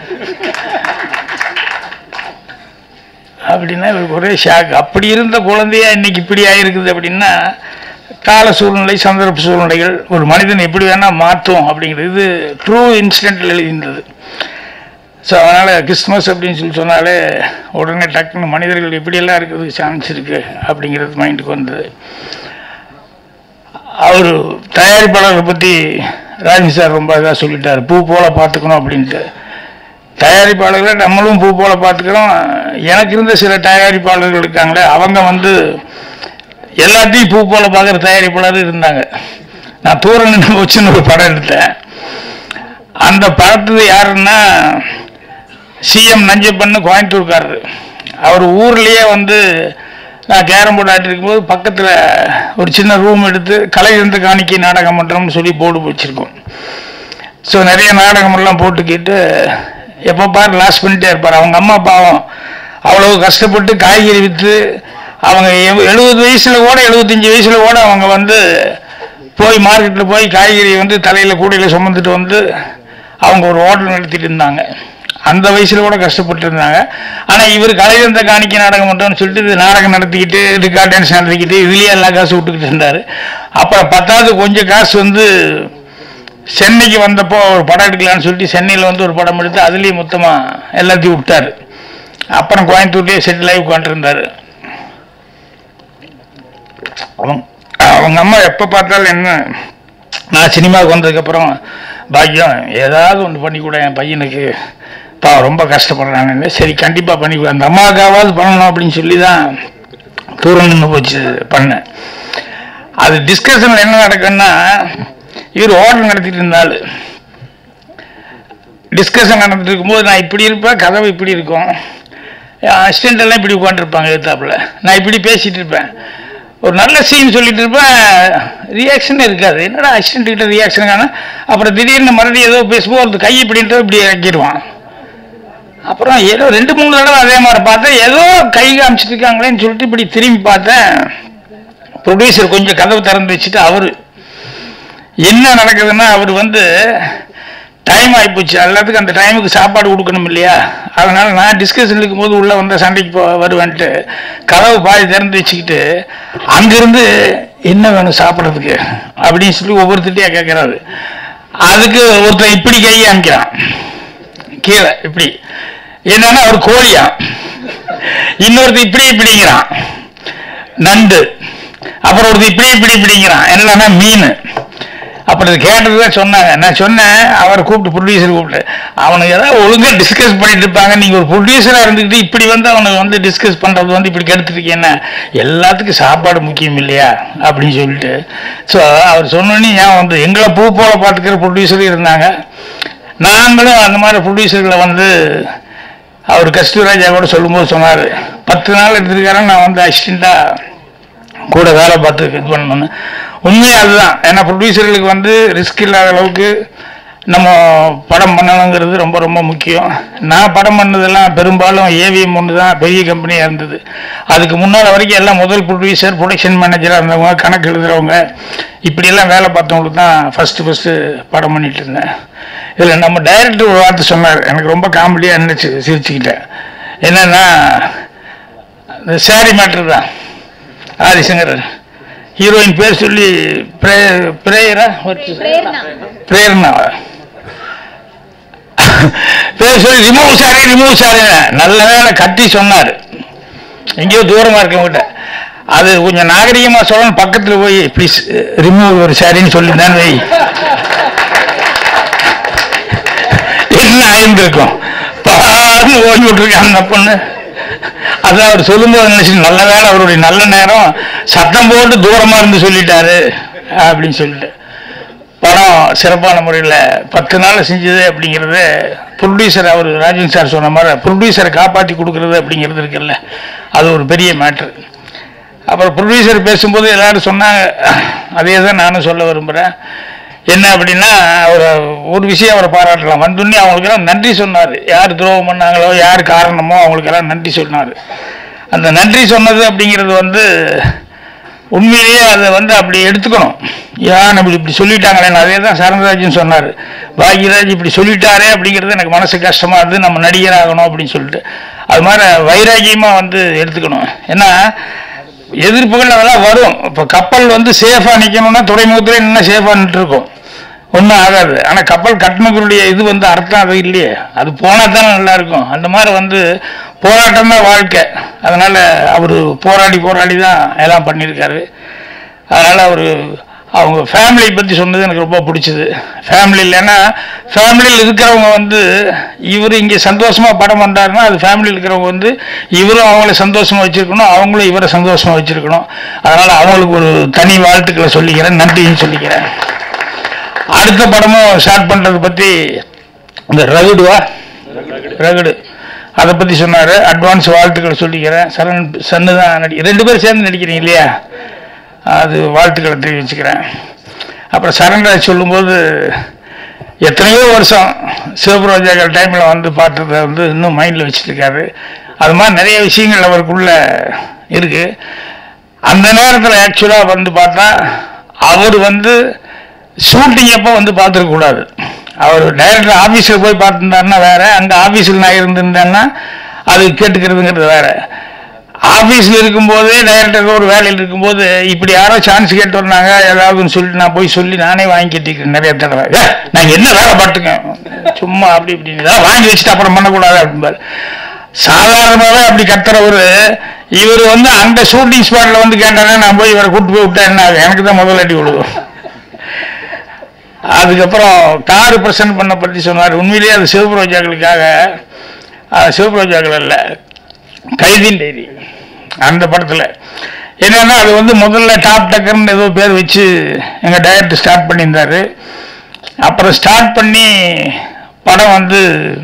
அப்படின்னா இவருக்கு ஒரே ஷாக் அப்படி இருந்த குழந்தையா இன்னைக்கு இப்படி ஆயிருக்குது அப்படின்னா கால சூழ்நிலை சந்தர்ப்ப சூழ்நிலைகள் ஒரு மனிதன் எப்படி வேணா மாற்றும் அப்படிங்கிறது இது ட்ரூ இன்சிடென்ட்ல எழுதியிருந்தது ஸோ அதனால் கிறிஸ்மஸ் அப்படின்னு சொல்லி சொன்னாலே உடனே டக்குன்னு மனிதர்கள் எப்படியெல்லாம் இருக்குது சான்ஸ் இருக்கு அப்படிங்கிறது மைண்டுக்கு வந்தது அவர் தயாரிப்பாளரை பற்றி ராஜி சார் ரொம்ப இதாக சொல்லிட்டார் பூ போல பார்த்துக்கணும் அப்படின்ட்டு தயாரிப்பாளர்களை நம்மளும் பூ போல பார்த்துக்கிறோம் எனக்கு இருந்த சில தயாரிப்பாளர்கள் இருக்காங்களே அவங்க வந்து எல்லாத்தையும் பூ போல பார்க்குற தயாரிப்பாளர் இருந்தாங்க நான் தூர நின்று வச்சுன்னு ஒரு படம் எடுத்தேன் அந்த படத்துல யாருன்னா சிஎம் நஞ்சப்பன்னு கோயம்புத்தூர்காரரு அவர் ஊர்லயே வந்து நான் கேரம் போர்டு ஆடிட்டு இருக்கும்போது பக்கத்தில் ஒரு சின்ன ரூம் எடுத்து கலை இருந்து காணிக்கை நாடகம் பண்ணுறோம்னு சொல்லி போர்டு வச்சிருக்கோம் ஸோ நிறைய நாடகமெல்லாம் போட்டுக்கிட்டு எப்போ பாரு லாஸ் பண்ணிட்டே இருப்பார் அவங்க அம்மா பாவம் அவ்வளவு கஷ்டப்பட்டு காய்கறி விற்று அவங்க எழுபது வயசில் கூட எழுபத்தஞ்சி வயசில் கூட அவங்க வந்து போய் மார்க்கெட்டில் போய் காய்கறி வந்து தலையில் கூடையில் சுமந்துட்டு வந்து அவங்க ஒரு ஹோட்டல் நடத்திட்டு இருந்தாங்க அந்த வயசுல கூட கஷ்டப்பட்டு இருந்தாங்க ஆனால் இவர் கலைவந்த காணிக்க நாடகம் பண்ணுறோம்னு சொல்லிட்டு இது நாடகம் நடத்திக்கிட்டு ரிகார்ட் டான்ஸ் நடத்திக்கிட்டு இதுலேயே எல்லா காசு விட்டுக்கிட்டு இருந்தார் அப்புறம் பத்தாவது கொஞ்சம் காசு வந்து சென்னைக்கு வந்தப்போ ஒரு படம் எடுக்கலாம்னு சொல்லிட்டு சென்னையில் வந்து ஒரு படம் எடுத்து அதுலேயும் மொத்தமாக எல்லாத்தையும் விட்டார் அப்புறம் கோயம்புத்தூர்லேயே செட்டில் ஆகி உட்காந்துருந்தார் அவங்க அவங்க அம்மா எப்போ பார்த்தாலும் என்ன நான் சினிமாவுக்கு வந்ததுக்கப்புறம் பாக்கியம் ஏதாவது ஒன்று பண்ணி கூட என் பையனுக்கு பா ரொம்ப கஷ்டப்படுறான்னு சரி கண்டிப்பாக பண்ணி கொடு. அந்த அம்மாவுக்காவது பண்ணணும் அப்படின்னு சொல்லி தான் தூரம் நின்று போச்சு பண்ணேன் அது டிஸ்கஷனில் என்ன நடக்குன்னா இவர் ஹோட்டல் நடத்திட்டு இருந்தாள் டிஸ்கஷன் நடந்துட்டு இருக்கும்போது நான் இப்படி இருப்பேன் கதவு இப்படி இருக்கும் அசிஸ்டண்ட் எல்லாம் இப்படி உட்காந்துருப்பாங்க எதிர்த்தாப்புல நான் இப்படி பேசிட்டு இருப்பேன் ஒரு நல்ல சீன் சொல்லிட்டு இருப்பேன் ரியாக்ஷனே இருக்காது என்னடா அசிஸ்டண்ட் கிட்ட ரியாக்ஷன் காணும் அப்புறம் திடீர்னு மறுபடியும் ஏதோ பேசும்போது ஒரு கை இப்படின்ட்டு இப்படி இறக்கிடுவான் அப்புறம் ஏதோ ரெண்டு மூணு தடவை அதே மாதிரி பார்த்தேன் ஏதோ கை காமிச்சிட்டு இருக்காங்களேன்னு சொல்லிட்டு இப்படி திரும்பி பார்த்தேன் ப்ரொடியூசர் கொஞ்சம் கதவு திறந்து வச்சுட்டு அவரு என்ன நடக்குதுன்னா அவர் வந்து டைம் ஆகிப்போச்சு எல்லாத்துக்கும் அந்த டைமுக்கு சாப்பாடு கொடுக்கணும் இல்லையா அதனால நான் டிஸ்கஷன் இருக்கும்போது உள்ள வந்த சண்டைக்கு போ வருவேன்ட்டு கதவு பாதி திறந்து வச்சுக்கிட்டு அங்கிருந்து என்ன வேணும் சாப்பிட்றதுக்கு அப்படின்னு சொல்லி ஒவ்வொருத்திட்டையா கேட்கறாரு அதுக்கு ஒருத்தன் இப்படி கை காமிக்கிறான் கீழே இப்படி என்னன்னா ஒரு கோழியா இன்னொருத்தர் இப்படி இப்படிங்கிறான் நண்டு அப்புறம் ஒருத்தர் இப்படி இப்படி இப்படிங்கிறான் என்னன்னா மீன் அப்புறம் இது கேட்டதுதான் சொன்னாங்க நான் சொன்னேன் அவரை கூப்பிட்டு ப்ரொடியூசர் கூப்பிட்டு அவனுக்கு ஏதாவது ஒழுங்கா டிஸ்கஸ் பண்ணிட்டு இருப்பாங்க நீங்க ஒரு ப்ரொடியூசரா இருந்துக்கிட்டு இப்படி வந்து அவனுக்கு வந்து டிஸ்கஸ் பண்றது வந்து இப்படி கெடுத்துருக்கீங்க எல்லாத்துக்கும் சாப்பாடு முக்கியம் இல்லையா அப்படின்னு சொல்லிட்டு ஸோ அவர் சொன்னோன்னே ஏன் வந்து எங்களை பூ போல பார்த்துக்கிற ப்ரொடியூசரும் இருந்தாங்க நாங்களும் அந்த மாதிரி ப்ரொடியூசர்களை வந்து அவர் கஸ்தூராஜா கூட சொல்லும்போது சொன்னார் பத்து நாள் எடுத்துருக்காரன் நான் வந்து அசிஸ்டண்ட்டாக கூட வேலை பார்த்து இது பண்ணணும்னு உண்மையே அதுதான் ஏன்னா ப்ரொடியூசர்களுக்கு வந்து ரிஸ்க் இல்லாத அளவுக்கு நம்ம படம் பண்ணணுங்கிறது ரொம்ப ரொம்ப முக்கியம் நான் படம் பண்ணதெல்லாம் பெரும்பாலும் ஏவிஎம் ஒன்று தான் பெரிய கம்பெனியாக இருந்தது அதுக்கு முன்னால் வரைக்கும் எல்லாம் முதல் ப்ரொடியூசர் ப்ரொடக்ஷன் மேனேஜராக இருந்தவங்க கணக்கு எழுதுறவங்க இப்படியெல்லாம் வேலை பார்த்தவங்களுக்கு தான் ஃபஸ்ட்டு ஃபஸ்ட்டு படம் பண்ணிட்டு இருந்தேன் இதில் நம்ம டைரக்டர் ஒரு வார்த்தை சொன்னார் எனக்கு ரொம்ப காமெடியாக இருந்துச்சு சிரிச்சுக்கிட்டேன் என்னன்னா இந்த சாரி மேட்ரு தான் ஆதிசங்கர் ஹீரோயின் பேர் சொல்லி பிரே- பிரேயரா பிரேரணா பேர் சொல்லி ரிமூவ் சாரி ரிமூவ் சாரி நல்ல வேலை கத்தி சொன்னார் எங்கேயோ தூரமா இருக்கவங்கிட்ட அது கொஞ்சம் நாகரிகமா சொல்லணும் பக்கத்துல போய் ப்ளீஸ் ரிமூவ் ஒரு சாரின்னு சொல்லியிருந்தேன் வை என்ன ஆயிருந்திருக்கும் பாருன்னு ஓடி விட்டுருக்காங்க அந்த பொண்ணு அதான் அவர் சொல்லும்போது நினைச்சு நல்ல வேளை அவருடைய நல்ல நேரம் சத்தம் போட்டு தூரமா இருந்து சொல்லிட்டாரு அப்படின்னு சொல்லிட்டு படம் சிறப்பான முறையில் பத்து நாள் செஞ்சது அப்படிங்கிறது ப்ரொடியூசர் அவர் ராஜன் சார் சொன்ன மாதிரி ப்ரொடியூசரை காப்பாற்றி கொடுக்கறது அப்படிங்கிறது இருக்குல்ல அது ஒரு பெரிய மேட்ரு அப்புறம் ப்ரொடியூசர் பேசும்போது எல்லாரும் சொன்னாங்க அதே தான் நானும் சொல்ல விரும்புகிறேன் என்ன அப்படின்னா ஒரு ஒரு விஷயம் அவரை பாராட்டலாம் வந்தோடனே அவங்களுக்கெல்லாம் நன்றி சொன்னார் யார் துரோகம் பண்ணாங்களோ யார் காரணமோ அவங்களுக்கெல்லாம் நன்றி சொன்னார் அந்த நன்றி சொன்னது அப்படிங்கிறது வந்து உண்மையிலேயே அதை வந்து அப்படி எடுத்துக்கணும் ஏன் இப்படி இப்படி சொல்லிட்டாங்களே அதே தான் சரண்ராஜன் சொன்னார் பாக்யராஜ் இப்படி சொல்லிட்டாரே அப்படிங்கிறது எனக்கு மனசு கஷ்டமா இருந்து நம்ம நடிகர் ஆகணும் அப்படின்னு சொல்லிட்டு அது மாதிரி வைராகியமாக வந்து எடுத்துக்கணும் ஏன்னா எதிர்ப்புகள் அதெல்லாம் வரும் இப்போ கப்பல் வந்து சேஃபாக நிற்கணும்னா துறைமுகத்துல இன்னும் சேஃபாக நின்று இருக்கும் ஒன்றும் ஆகாது ஆனால் கப்பல் கட்டினதுடைய இது வந்து அர்த்தம் அது இல்லையே அது போனால் தானே நல்லா இருக்கும் அந்த மாதிரி வந்து போராட்டம் தான் வாழ்க்கை அதனால அவர் போராடி போராடி தான் எல்லாம் பண்ணியிருக்காரு அதனால அவர் அவங்க ஃபேமிலியை பற்றி சொன்னது எனக்கு ரொம்ப பிடிச்சது ஃபேமிலி இல்லைன்னா ஃபேமிலியில் இருக்கிறவங்க வந்து இவர் இங்கே சந்தோஷமா படம் பண்ணுறாருன்னா அது ஃபேமிலியில் இருக்கிறவங்க வந்து இவரும் அவங்கள சந்தோஷமா வச்சிருக்கணும் அவங்களும் இவரை சந்தோஷமா வச்சிருக்கணும் அதனால அவங்களுக்கு ஒரு தனி வாழ்த்துக்களை சொல்லிக்கிறேன் நன்றியும் சொல்லிக்கிறேன் அடுத்த படமும் ஸ்டார்ட் பண்றதை பத்தி இந்த ரகுடுவா ரகுடு அதை பத்தி சொன்னாரு அட்வான்ஸ் வாழ்த்துக்கள் சொல்லிக்கிறேன் சரண் சன்னு தான் நடி ரெண்டு பேரும் சேர்ந்து நடிக்கிறீங்க இல்லையா அது வாழ்த்துக்களை தெரிவிச்சுக்கிறேன் அப்புறம் சரண்ராஜ் சொல்லும்போது எத்தனையோ வருஷம் சிவபுரோஜாக்கள் டைமில் வந்து பார்த்ததை வந்து இன்னும் மைண்டில் வச்சுருக்காரு அது மாதிரி நிறைய விஷயங்கள் அவருக்குள்ள இருக்கு அந்த நேரத்தில் ஆக்சுவலாக வந்து பார்த்தா அவர் வந்து ஷூட்டிங் அப்போ வந்து பார்த்துருக்க கூடாது அவர் டைரக்டர் ஆஃபீஸில் போய் பார்த்துருந்தாருன்னா வேற அங்கே ஆஃபீஸில் நான் இருந்திருந்தேன்னா அது கேட்டுக்கிறதுங்கிறது வேற ஆஃபீஸில் இருக்கும்போதே டைரக்டர் ஒரு வேலையில் இருக்கும்போது இப்படி யாரோ சான்ஸ் கேட்டு வந்தாங்க ஏதாவதுன்னு சொல்லிட்டு நான் போய் சொல்லி நானே வாங்கி கட்டிக்கிறேன் நிறைய தடவை "ஏ, நான் என்ன வேலை பார்த்துக்கேன் சும்மா அப்படி இப்படி இதெல்லாம் வாங்கி வச்சுட்டு அப்புறம் பண்ணக்கூடாது அப்படிம்பாரு சாதாரணமாகவே அப்படி கத்துறவரு இவர் வந்து அந்த ஷூட்டிங் ஸ்பாட்ல வந்து கேட்டானே நான் போய் இவரை கூட்டு போய் விட்டேன் என்ன ஆகும்? எனக்கு தான் முதல் அடி விழுவும் அதுக்கப்புறம் கார் பிரசன்ட் பண்ண பற்றி சொன்னார் உண்மையிலேயே அது சிவபுரோஜாக்களுக்காக அது சிவபுரோஜாக்கள் அல்ல கைதின் டைரி அந்த படத்தில் என்னன்னா அது வந்து முதல்ல டாப் டக்கர்னு ஏதோ பேர் வச்சு எங்கள் டைரக்டர் ஸ்டார்ட் பண்ணியிருந்தாரு அப்புறம் ஸ்டார்ட் பண்ணி படம் வந்து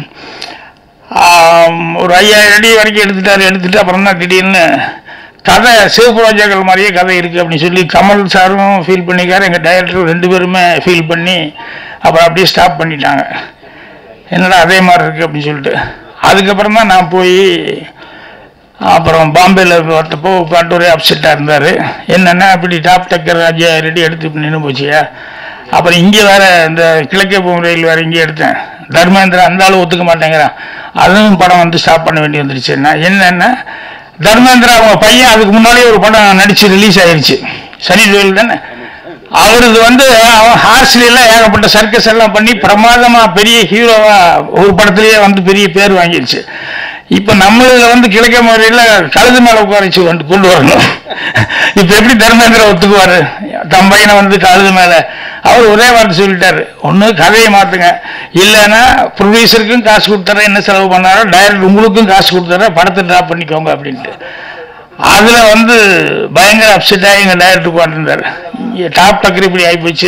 ஆம், ஒரு ஐயாயிரம் அடி வரைக்கும் எடுத்துட்டாரு எடுத்துட்டு அப்புறம் தான் திடீர்னு கதை சிவபுரோஜாக்கள் மாதிரியே கதை இருக்குது அப்படின்னு சொல்லி கமல் சாரும் ஃபீல் பண்ணிக்காரு எங்கள் டைரக்டரும் ரெண்டு பேருமே ஃபீல் பண்ணி அப்புறம் அப்படியே ஸ்டாப் பண்ணிட்டாங்க என்னடா அதே மாதிரி இருக்குது அப்படின்னு சொல்லிட்டு அதுக்கப்புறம் தான் நான் போய் அப்புறம் பாம்பேல பார்த்தப்போ உட்காந்து ஒரே அப்செட்டாக இருந்தார் என்னென்னா அப்படி டாப் டக்கர் ராஜா ரெடி எடுத்து நின்று போச்சியா அப்புறம் இங்கே வேற இந்த கிழக்கே போகும் ரயில் வேற இங்கே எடுத்தேன் தர்மேந்திரா அந்த ஆளு ஒத்துக்க மாட்டேங்கிறான் அதுவும் படம் வந்து ஸ்டாப் பண்ண வேண்டி வந்துருச்சு நான் என்னன்னா தர்மேந்திரா அவங்க பையன் அதுக்கு முன்னாடியே ஒரு படம் நடிச்சு ரிலீஸ் ஆயிருச்சு சனி தொழில் தானே அவரது வந்து அவன் ஹார்ஸ்ல எல்லாம் ஏகப்பட்ட சர்க்கஸ் எல்லாம் பண்ணி பிரமாதமா பெரிய ஹீரோவா ஒரு படத்திலேயே வந்து பெரிய பேர் வாங்கிடுச்சு இப்ப நம்மளதுல வந்து கிழக்க முறையில கழுது மேல உட்காரிச்சு வந்து கொண்டு வரணும் இப்ப எப்படி தர்மேந்திரா ஒத்துக்குவாரு தம் பையனை வந்து கழுது மேல அவர் ஒரே வார்த்தை சொல்லிட்டாரு ஒண்ணு கதையை மாத்துங்க இல்லைன்னா ப்ரொடியூசருக்கும் காசு கொடுத்துறேன் என்ன செலவு பண்ணாரோ டைரக்டர் உங்களுக்கும் காசு கொடுத்துறேன் படத்தை ட்ராப் பண்ணிக்கோங்க அப்படின்ட்டு அதுல வந்து பயங்கர அப்செட் ஆகி எங்க டைரக்டர் உட்காந்துருந்தாரு இங்க டாப் டக்கர் இப்படி ஆகிப்போச்சு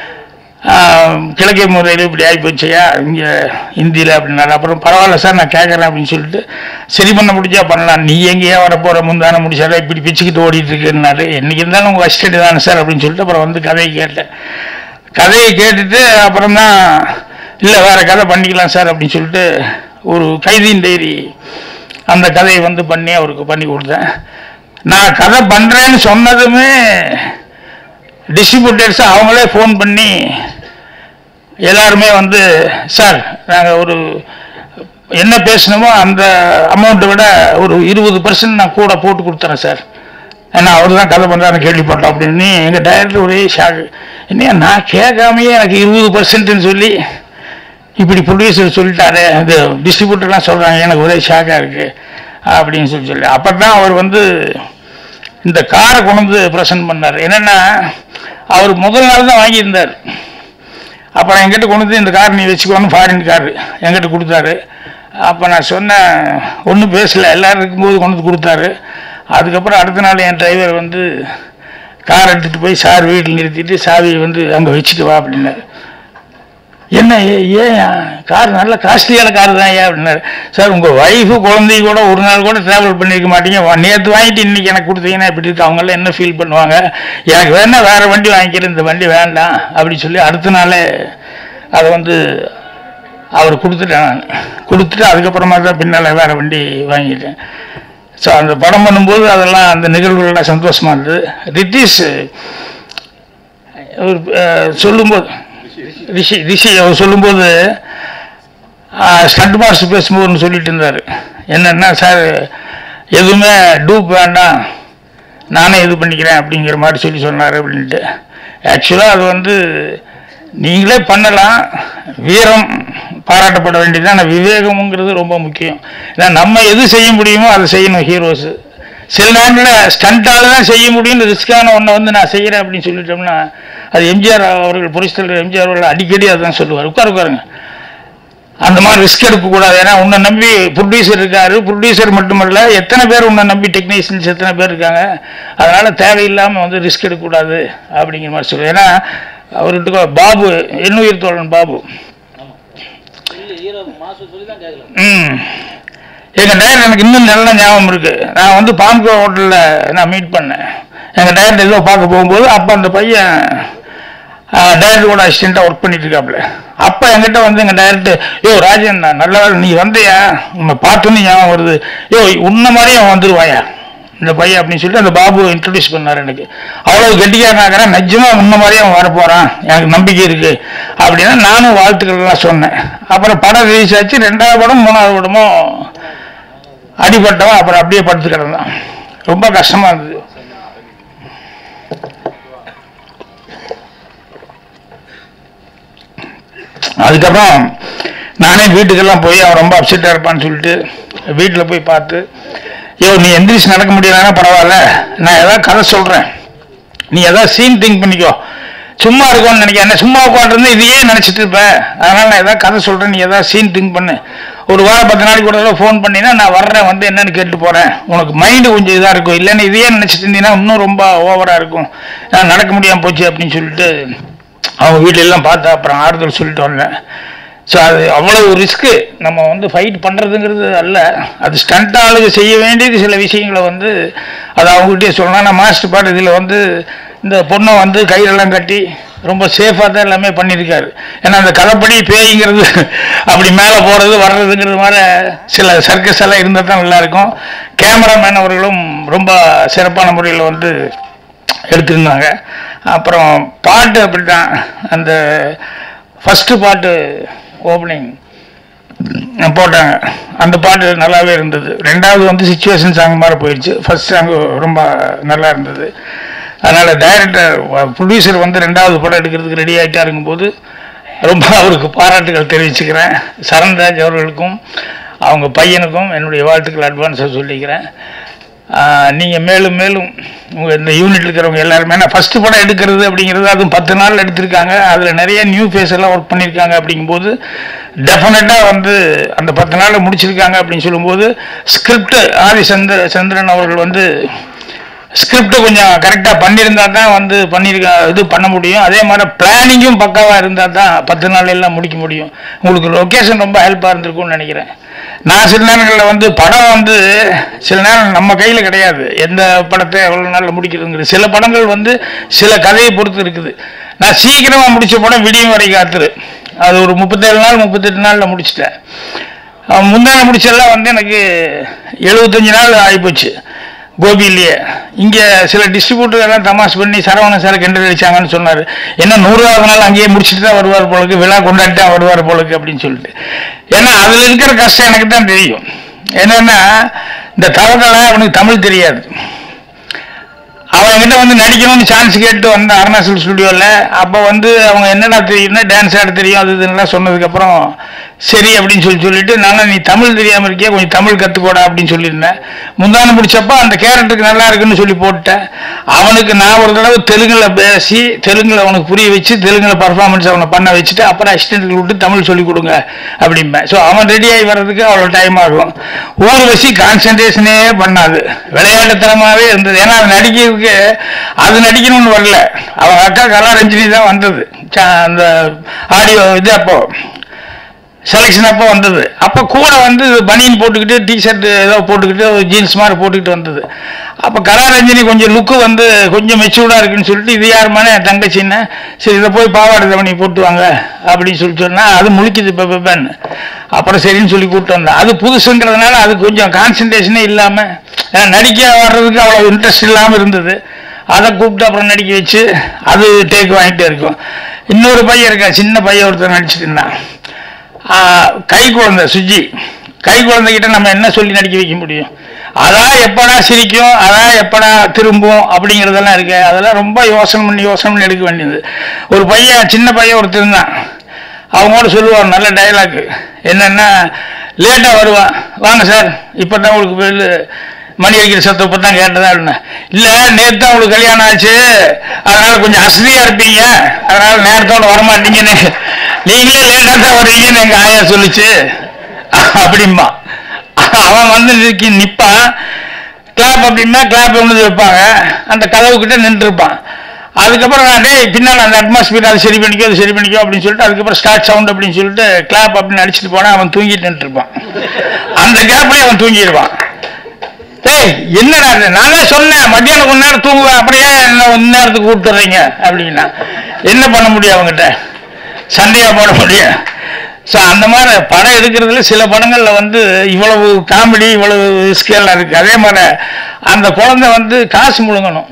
கிழக்கை முறையில் இப்படி ஆகிப்போச்சியா இங்கே ஹிந்தியில் அப்படின்னாரு அப்புறம் பரவாயில்ல சார் நான் கேட்குறேன் அப்படின்னு சொல்லிட்டு சரி பண்ண முடிஞ்சா பண்ணலாம் நீ எங்கேயா வர போகிற முந்தான முடிச்சாரா இப்படி பிச்சுக்கிட்டு ஓடிட்டு இருக்குன்னாரு என்னைக்கு இருந்தாலும் உங்கள் அசிஸ்டண்ட் தானே சார் அப்படின்னு சொல்லிட்டு அப்புறம் வந்து கதையை கேட்டேன் கதையை கேட்டுட்டு அப்புறம் தான் இல்லை வேற கதை பண்ணிக்கலாம் சார் அப்படின்னு சொல்லிட்டு ஒரு கைதியின் டைரி அந்த கதையை வந்து பண்ணி அவருக்கு பண்ணி கொடுத்தேன் நான் கதை பண்ணுறேன்னு சொன்னதுமே டிஸ்ட்ரிபியூட்டர்ஸ் அவங்களே ஃபோன் பண்ணி எல்லாருமே வந்து சார் நாங்கள் ஒரு என்ன பேசணுமோ அந்த அமௌண்ட்டை விட ஒரு இருபது பர்சன்ட் நான் கூட போட்டு கொடுத்துறேன் சார் ஏன்னா அவர் தான் கதை பண்ணுறாரு கேள்விப்பட்டோம் அப்படின்னு எங்கள் டைரக்டர் ஒரே ஷாக்கு என்ன நான் கேட்காமையே எனக்கு இருபது பர்சன்ட்னு சொல்லி இப்படி ப்ரொடியூசர் சொல்லிட்டாரு அது டிஸ்ட்ரிபியூட்டர்லாம் சொல்கிறாங்க எனக்கு ஒரே ஷாக்காக இருக்குது அப்படின்னு சொல்லி சொல்லி அப்போ தான் அவர் வந்து இந்த காரை கொண்டு வந்து ப்ரெசென்ட் பண்ணார் என்னென்னா அவர் முதல் நாள் தான் வாங்கியிருந்தார் அப்புறம் என்கிட்ட கொண்டு வந்து இந்த கார் நீ வச்சுக்கோன்னு ஃபாரின் கார் என்கிட்ட கொடுத்தாரு அப்போ நான் சொன்னேன் ஒன்றும் பேசல எல்லாரும் இருக்கும்போது கொண்டு வந்து கொடுத்தாரு அதுக்கப்புறம் அடுத்த நாள் என் டிரைவர் வந்து கார் எடுத்துகிட்டு போய் சார் வீட்டில் நிறுத்திட்டு சாவியை வந்து அங்கே வச்சுட்டு வா அப்படின்னாரு என்ன ஏ- ஏன் கார் நல்ல காஸ்ட்லியான கார் தான் ஏன் அப்படின்னாரு சார் உங்கள் ஒய்ஃபு குழந்தை கூட ஒரு நாள் கூட ட்ராவல் பண்ணியிருக்க மாட்டீங்க நேற்று வாங்கிட்டு இன்னைக்கு எனக்கு கொடுத்தீங்கன்னா இப்படி இருக்கு அவங்கெல்லாம் என்ன ஃபீல் பண்ணுவாங்க எனக்கு வேணா வேற வண்டி வாங்கிக்கிறேன் இந்த வண்டி வேண்டாம் அப்படின்னு சொல்லி அடுத்த நாளே அதை வந்து அவர் கொடுத்துட்டேன் நான் கொடுத்துட்டு அதுக்கப்புறமா தான் பின்னால் வேற வண்டி வாங்கிட்டேன் ஸோ அந்த படம் பண்ணும்போது அதெல்லாம் அந்த நிகழ்வுகள்லாம் சந்தோஷமா இருந்தது ரித்தீஷ் அவர் அஹ், சொல்லும்போது ரிஷி ரிஷி அவர் சொல்லும்போது ஸ்டண்ட் மாஸ்டர் பேசும்போது ஒன்று சொல்லிட்டு இருந்தார் என்னன்னா சார் எதுவுமே டூப் வேண்டாம் நானே இது பண்ணிக்கிறேன் அப்படிங்கிற மாதிரி சொல்லி சொன்னார் அப்படின்ட்டு ஆக்சுவலாக அது வந்து நீங்களே பண்ணலாம் வீரம் பாராட்டப்பட வேண்டியது ஆனால் விவேகம்ங்கிறது ரொம்ப முக்கியம் ஏன்னா நம்ம எது செய்ய முடியுமோ அதை செய்யணும் ஹீரோஸு சில நேரங்களில் ஸ்டண்ட்டால் தான் செய்ய முடியும்னு ரிஸ்க்கான ஒன்றை வந்து நான் செய்கிறேன் அப்படின்னு சொல்லிட்டோம்னா அது எம்ஜிஆர் அவர்கள் புரிசல் எம்ஜிஆர் அவர்கள் அடிக்கடி அதான் சொல்லுவார் உட்கார உட்காருங்க அந்த மாதிரி ரிஸ்க் எடுக்கக்கூடாது ஏன்னா உன்னை நம்பி ப்ரொடியூசர் இருக்காரு ப்ரொடியூசர் மட்டுமல்ல எத்தனை பேர் உன்னை நம்பி டெக்னீஷியன்ஸ் எத்தனை பேர் இருக்காங்க அதனால தேவையில்லாமல் வந்து ரிஸ்க் எடுக்கக்கூடாது அப்படிங்கிற மாதிரி சொல்லுவேன் ஏன்னா அவர்கிட்ட பாபு எண்ணுயிர் தோழன் பாபு ம் எங்கள் டயர் எனக்கு இன்னும் நல்ல ஞாபகம் இருக்கு நான் வந்து பாம்கோ ஹோட்டலில் நான் மீட் பண்ணேன் எங்கள் டயர் ஏதோ பார்க்க போகும்போது அப்போ அந்த பையன் டைரக்டர் கூட அசிஸ்டண்ட்டாக ஒர்க் பண்ணிட்டு இருக்காப்புல அப்போ என்கிட்ட வந்து எங்கள் டைரக்டர் யோ ராஜன் நான் நல்ல வேளை நீ வந்தியா உன்னை பார்த்தோன்னு ஞாபகம் வருது யோ உன்ன மாதிரியே அவன் வந்துருவாயா இந்த பையன் அப்படின்னு சொல்லிட்டு அந்த பாபு இன்ட்ரடியூஸ் பண்ணார் எனக்கு அவ்வளோ கெட்டிக்காரனாக்கிறேன் நிஜமா முன்ன மாதிரியே அவன் வரப்போகிறான் எனக்கு நம்பிக்கை இருக்கு அப்படின்னா நானும் வாழ்த்துக்கள்லாம் சொன்னேன் அப்புறம் படம் ரிலீஸ் ஆச்சு ரெண்டாவது படம் மூணாவது படமும் அடிபட்டவன் அப்புறம் அப்படியே படுத்து கிடந்தான் ரொம்ப கஷ்டமா இருந்தது அதுக்கப்புறம் நானே வீட்டுக்கெல்லாம் போய் அவன் ரொம்ப அப்செட்டாக இருப்பான்னு சொல்லிட்டு வீட்டில் போய் பார்த்து ஐயோ நீ எந்திரிச்சு நடக்க முடியலன்னா பரவாயில்ல நான் ஏதாவது கதை சொல்கிறேன் நீ ஏதாவது சீன் திங்க் பண்ணிக்கோ சும்மா இருக்கும்னு நினைக்க என்ன சும்மா உட்காந்துருந்து இதையே நினச்சிட்டு இருப்ப அதனால நான் ஏதாவது கதை சொல்கிறேன் நீ ஏதாவது சீன் திங்க் பண்ணு ஒரு வாரம் பத்து நாளைக்கு ஒரு தடவை ஃபோன் பண்ணினா நான் வர்றேன் வந்து என்னன்னு கேட்டு போகிறேன் உனக்கு மைண்டு கொஞ்சம் இதாக இருக்கும் இல்லைன்னு இதையே நினச்சிட்டு இருந்தீங்கன்னா இன்னும் ரொம்ப ஓவராக இருக்கும் நான் நடக்க முடியாமல் போச்சு அப்படின்னு சொல்லிட்டு அவங்க வீட்ல எல்லாம் பார்த்து அப்புறம் ஆறுதல் சொல்லிட்டு வந்தேன் ஸோ அது அவ்வளவு ரிஸ்க்கு நம்ம வந்து ஃபைட் பண்ணுறதுங்கிறது அல்ல அது ஸ்டண்ட் ஆளுங்க செய்ய வேண்டியது சில விஷயங்களை வந்து அதை அவங்ககிட்டயே சொல்லலாம் நான் மாஸ்டர் பாட்டு இதில் வந்து இந்த பொண்ணை வந்து கையிலெல்லாம் கட்டி ரொம்ப சேஃபாக தான் எல்லாமே பண்ணியிருக்காரு ஏன்னா அந்த கதைப்படி பேய்ங்கிறது அப்படி மேலே போகிறது வர்றதுங்கிறது மாதிரி சில சர்க்கஸ் எல்லாம் இருந்தால் தான் நல்லாயிருக்கும் கேமராமேன் அவர்களும் ரொம்ப சிறப்பான முறையில் வந்து எடுத்திருந்தாங்க அப்புறம் பாட்டு அப்படிதான் அந்த ஃபஸ்ட்டு பாட்டு ஓப்பனிங் போட்டாங்க அந்த பாட்டு நல்லாவே இருந்தது ரெண்டாவது வந்து சுச்சுவேஷன் சாங் மாதிரி போயிடுச்சு ஃபர்ஸ்ட் சாங் ரொம்ப நல்லா இருந்தது அதனால் டைரக்டர் ப்ரொடியூசர் வந்து ரெண்டாவது படம் எடுக்கிறதுக்கு ரெடி ஆகிட்டா இருக்கும்போது ரொம்ப அவருக்கு பாராட்டுகள் தெரிவிச்சுக்கிறேன் சரண்ராஜ் அவர்களுக்கும் அவங்க பையனுக்கும் என்னுடைய வாழ்த்துக்கள் அட்வான்ஸாக சொல்லிக்கிறேன் நீங்கள் மேலும் மேலும் உங்கள் இந்த யூனிட் இருக்கிறவங்க எல்லாருமே ஏன்னா ஃபஸ்ட்டு படம் எடுக்கிறது அப்படிங்கிறது அதுவும் பத்து நாள் எடுத்திருக்காங்க அதில் நிறைய நியூ ஃபேஸ் எல்லாம் ஒர்க் பண்ணியிருக்காங்க அப்படிங்கும்போது டெஃபினட்டாக வந்து அந்த பத்து நாளில் முடிச்சிருக்காங்க அப்படின்னு சொல்லும்போது ஸ்கிரிப்ட் ஆதி சந்திர சந்திரன் அவர்கள் வந்து ஸ்கிரிப்டை கொஞ்சம் கரெக்டாக பண்ணியிருந்தா தான் வந்து பண்ணியிருக்க இது பண்ண முடியும் அதே மாதிரி பிளானிங்கும் பக்காவாக இருந்தால் தான் பத்து நாள் எல்லாம் முடிக்க முடியும் உங்களுக்கு லொக்கேஷன் ரொம்ப ஹெல்ப்பாக இருந்திருக்கும்னு நினைக்கிறேன் நான் சில நேரங்களில் வந்து படம் வந்து சில நேரம் நம்ம கையில் கிடையாது எந்த படத்தை எவ்வளோ நாளில் முடிக்கிறதுங்கிறது சில படங்கள் வந்து சில கதையை பொறுத்து இருக்குது நான் சீக்கிரமாக முடிச்ச படம் விடியும் வரை காத்துரு அது ஒரு முப்பத்தேழு நாள் முப்பத்தெட்டு நாளில் முடிச்சிட்டேன் அஹ் முந்தான முடிச்செல்லாம் வந்து எனக்கு எழுபத்தஞ்சு நாள் ஆகிப்போச்சு கோபியிலேயே இங்கே சில டிஸ்ட்ரிபியூட்டர் எல்லாம் தமாஷ் பண்ணி சரவணன் சார் கிண்டல் அடிச்சாங்கன்னு சொன்னார் என்ன நூறாவது நாள் அங்கேயே முடிச்சுட்டு தான் வருவார் போலுக்கு விழா கொண்டாடி தான் வருவார் போலுக்கு அப்படின்னு சொல்லிட்டு ஏன்னா அதில் இருக்கிற கஷ்டம் எனக்கு தான் தெரியும் என்னன்னா இந்த தவக்கலை அவனுக்கு தமிழ் தெரியாது அவன் என்கிட்ட வந்து நடிக்கணும்னு சான்ஸ் கேட்டு வந்தான் அருணாச்சல் ஸ்டுடியோவில் அப்போ வந்து அவங்க என்னடா தெரியும்னா டான்ஸ் ஆட தெரியும் அது இதுன்னெல்லாம் சொன்னதுக்கப்புறம் சரி அப்படின்னு சொல்லி சொல்லிட்டு நானும் நீ தமிழ் தெரியாமல் இருக்கியா கொஞ்சம் தமிழ் கற்றுக்கோடா அப்படின்னு சொல்லியிருந்தேன் முந்தான முடிச்சப்போ அந்த கேரக்டருக்கு நல்லா இருக்குன்னு சொல்லி போட்டேன் அவனுக்கு நான் ஒரு தடவை தெலுங்குல பேசி தெலுங்குல அவனுக்கு புரிய வச்சு தெலுங்குல பர்ஃபார்மன்ஸ் அவனை பண்ண வச்சுட்டு அப்புறம் அசிஸ்டன்ட் விட்டு தமிழ் சொல்லி கொடுங்க அப்படிம்பேன் ஸோ அவன் ரெடி ஆகி வர்றதுக்கு அவ்வளோ டைம் ஆகும் ஊர் வச்சு கான்சன்ட்ரேஷனே பண்ணாது விளையாட்டுத்தனமாகவே இருந்தது ஏன்னா அவன் நடிக்கிறதுக்கு அது நடிக்கணும்னு வரல அவங்க அக்கா கலாரஞ்சினி தான் வந்தது ச- அந்த ஆடியோ இது அப்போ செலெக்ஷன் அப்போ வந்தது அப்போ கூட வந்து பனியன் போட்டுக்கிட்டு டிஷர்ட் ஏதோ போட்டுக்கிட்டு ஜீன்ஸ் மாதிரி போட்டுக்கிட்டு வந்தது அப்போ கலாரஞ்சினி கொஞ்சம் லுக்கு வந்து கொஞ்சம் மெச்சூர்டாக இருக்குன்னு சொல்லிட்டு இது யாருமான என் தங்கச்சின்னு சரி இதை போய் பாவாடை தவணி போட்டு வாங்க அப்படின்னு சொல்லி சொன்னா அது முழிக்குது இப்போ பெப்பன்னு அப்புறம் சரின்னு சொல்லி கூப்பிட்டு வந்தேன் அது புதுசுங்கிறதுனால அது கொஞ்சம் கான்சன்ட்ரேஷனே இல்லாமல் நடிக்க வர்றதுக்கு அவ்வளோ இன்ட்ரெஸ்ட் இல்லாமல் இருந்தது அதை கூப்பிட்டு அப்புறம் நடிக்க வச்சு அது டேக் வாங்கிட்டே இருக்கும் இன்னொரு பையன் இருக்கான் சின்ன பையன் ஒருத்தர் நடிச்சிட்டு இருந்தான் ஆ, கை குழந்தை சுஜி கை குழந்தைகிட்ட நம்ம என்ன சொல்லி நடிக்க வைக்க முடியும் அதான் எப்படா சிரிக்கும் அதான் எப்படா திரும்பும் அப்படிங்கிறதெல்லாம் இருக்கு அதெல்லாம் ரொம்ப யோசனை பண்ணி யோசனை பண்ணி எடுக்க வேண்டியது ஒரு பையன் சின்ன பையன் ஒருத்தர் இருந்தான் அவங்களோட சொல்லுவார் நல்ல டைலாக் என்னன்னா லேட்டாக வருவான் வாங்க சார் இப்போ தான் உங்களுக்கு பேர் மணி அடிக்கிற சத்தம் இப்போ தான் கேட்டதா அப்படின்னா இல்லை நேற்று தான் உங்களுக்கு கல்யாணம் ஆச்சு அதனால கொஞ்சம் அசதியாக இருப்பீங்க அதனால நேரத்தோட வரமாட்டீங்கன்னு நீங்களே லேட்டாக தான் வருவீங்கன்னு எங்கள் ஆயா சொல்லுச்சு அப்படிம்பா அவன் வந்து நிற்கி நிற்பான் கிளாப் அப்படின்னா கிளாப் ஒன்று வைப்பாங்க அந்த கதவு கிட்ட நின்றுருப்பான் அதுக்கப்புறம் நான் டேய் பின்னால் அந்த அட்மாஸ்பியர் அதை சரி பண்ணிக்கோ அதை சரி பண்ணிக்கோ அப்படின்னு சொல்லிட்டு அதுக்கப்புறம் ஸ்டார்ட் சவுண்ட் அப்படின்னு சொல்லிட்டு கிளாப் அப்படின்னு அடிச்சுட்டு போனால் அவன் தூங்கிட்டு நின்றுருப்பான் அந்த கேப்லேயே அவன் தூங்கிடுவான் டேய் என்னடா இது? நான் தான் சொன்னேன் மத்தியானம் கொஞ்ச நேரம் தூங்குவேன் அப்படியே என்ன நேரத்துக்கு கூப்பிட்டுறீங்க அப்படின்னா என்ன பண்ண முடியும் அவங்ககிட்ட சண்டையா போட முடியும் ஸோ அந்த மாதிரி படம் எடுக்கிறதுல சில படங்களில் வந்து இவ்வளவு காமெடி இவ்வளவு ஸ்கேலாக இருக்குது அதே மாதிரி அந்த குழந்தை வந்து காசு முழுங்கணும்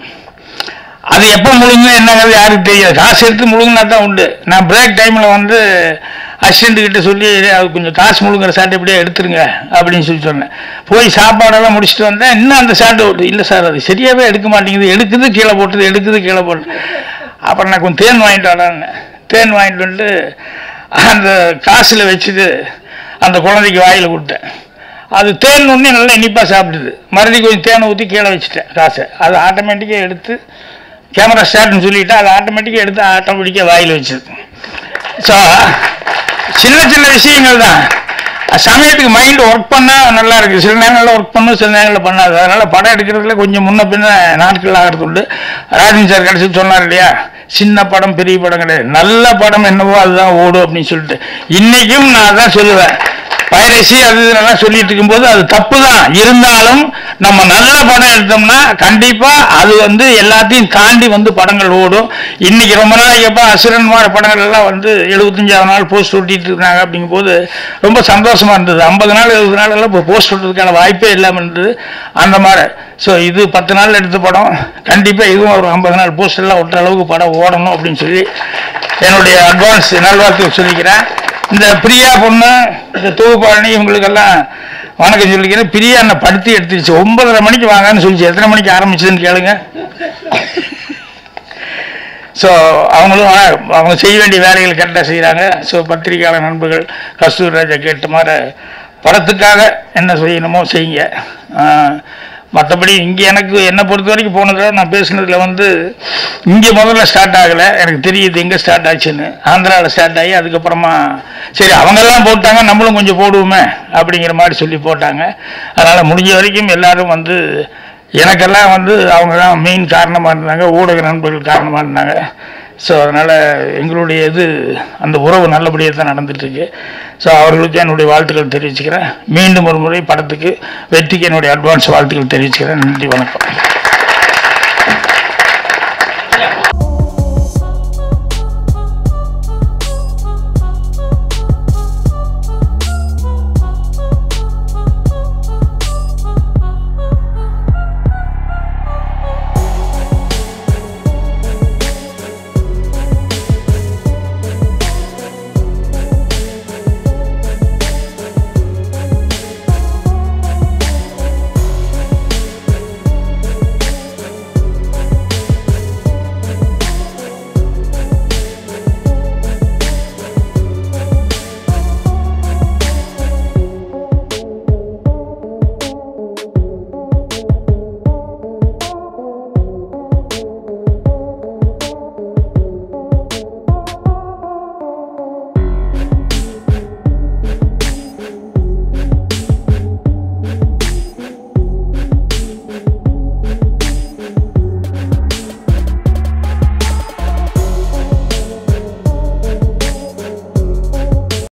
அது எப்போ முழுங்க என்னங்கிறது யாருக்கு தெரியாது காசு எடுத்து முழுங்கினா தான் உண்டு நான் பிரேக் டைமில் வந்து அசிஸ்டண்ட் கிட்ட சொல்லி அது கொஞ்சம் காசு முழுங்குற சாட்டை எப்படியே எடுத்துருங்க அப்படின்னு சொல்லி சொன்னேன் போய் சாப்பாடெல்லாம் முடிச்சுட்டு வந்தேன் இன்னும் அந்த சாட்டை விட்டு இல்லை சார் அது சரியாகவே எடுக்க மாட்டேங்குது எடுக்குது கீழே போட்டுது எடுக்குது கீழே போட்டு அப்புறம் நான் கொஞ்சம் தேன் வாங்கிட்டு வரேன்னு தேன் வாங்கிட்டு வந்து அந்த காசில் வச்சுட்டு அந்த குழந்தைக்கு வாயில் கொடுத்தேன் அது தேன் ஒன்றே நல்லா இனிப்பாக சாப்பிடுது மறுபடியும் கொஞ்சம் தேனை ஊற்றி கீழே வச்சுட்டேன் காசை அது ஆட்டோமேட்டிக்காக எடுத்து கேமரா ஸ்டார்ட்னு சொல்லிட்டு அது ஆட்டோமேட்டிக்காக எடுத்து ஆட்டோமேட்டிக்காக வாயில் வச்சது ஸோ சின்ன சின்ன விஷயங்கள் தான் சமயத்துக்கு மைண்ட் ஒர்க் பண்ணால் நல்லா இருக்கு சில நேரங்களில் ஒர்க் பண்ணும் சில நேரங்களில் பண்ணாது அதனால படம் எடுக்கிறதுல கொஞ்சம் முன்ன பின்ன நாட்கள் ஆகிறது உண்டு ராஜன் சார் கடைசி சொன்னார் இல்லையா சின்ன படம் பெரிய படம் கிடையாது நல்ல படம் என்னவோ அதுதான் ஓடும் அப்படின்னு சொல்லிட்டு இன்னைக்கும் நான் அதான் சொல்லுவேன் பைரசி அது இதெல்லாம் சொல்லிட்டு இருக்கும்போது அது தப்பு தான் இருந்தாலும் நம்ம நல்ல படம் எடுத்தோம்னா கண்டிப்பா அது வந்து எல்லாத்தையும் தாண்டி வந்து படங்கள் ஓடும் இன்னைக்கு ரொம்ப நாளைக்கு எப்போ அசுரன் மாதிரி படங்கள் எல்லாம் வந்து எழுபத்தஞ்சாவது நாள் போஸ்ட் ஒட்டிட்டு இருக்காங்க அப்படிங்கும்போது ரொம்ப சந்தோஷமா இருந்தது ஐம்பது நாள் எழுபது நாள் எல்லாம் இப்போ போஸ்ட் ஒட்டுறதுக்கான வாய்ப்பே இல்லாமல் இருந்தது அந்த மாதிரி ஸோ இது பத்து நாள் எடுத்த படம் கண்டிப்பா இதுவும் ஒரு ஐம்பது நாள் போஸ்ட் எல்லாம் ஒட்டுற அளவுக்கு படம் ஓடணும் அப்படின்னு சொல்லி என்னுடைய அட்வான்ஸ் நல்வாழ்த்து சொல்லிக்கிறேன் இந்த பிரியா பொண்ணு இந்த தூபாரணி இவங்களுக்கெல்லாம் வணக்கம் சொல்லிக்கிறேன் பிரியா என்னை படுத்தி எடுத்துருச்சு ஒன்பதரை மணிக்கு வாங்கன்னு சொல்லிச்சு எத்தனை மணிக்கு ஆரம்பிச்சதுன்னு கேளுங்க ஸோ அவங்களும் ஆ- அவங்க செய்ய வேண்டிய வேலைகள் கரெக்டாக செய்கிறாங்க ஸோ பத்திரிகையாளர் நண்பர்கள் கஸ்தூரி ராஜா கேட்ட மாதிரி படத்துக்காக என்ன செய்யணுமோ செய்யுங்க மற்றபடி இங்கே எனக்கு என்னை பொறுத்த வரைக்கும் போன தடவை நான் பேசுனதுல வந்து இங்கே முதல்ல ஸ்டார்ட் ஆகலை எனக்கு தெரியுது எங்கே ஸ்டார்ட் ஆச்சுன்னு ஆந்திராவில் ஸ்டார்ட் ஆகி அதுக்கப்புறமா சரி அவங்கெல்லாம் போட்டாங்க நம்மளும் கொஞ்சம் போடுவோமே அப்படிங்கிற மாதிரி சொல்லி போட்டாங்க அதனால் முடிஞ்ச வரைக்கும் எல்லாரும் வந்து எனக்கெல்லாம் வந்து அவங்க தான் மெயின் காரணமாக இருந்தாங்க ஊடக நண்பர்கள் காரணமாக இருந்தாங்க ஸோ அதனால் எங்களுடைய இது அந்த உறவு நல்லபடியாக தான் நடந்துட்டுருக்கு ஸோ அவர்களுக்கு என்னுடைய வாழ்த்துக்கள் தெரிவிச்சுக்கிறேன் மீண்டும் ஒரு முறை படத்துக்கு வெற்றிக்கு என்னுடைய அட்வான்ஸ் வாழ்த்துக்கள் தெரிவிச்சுக்கிறேன் நன்றி வணக்கம்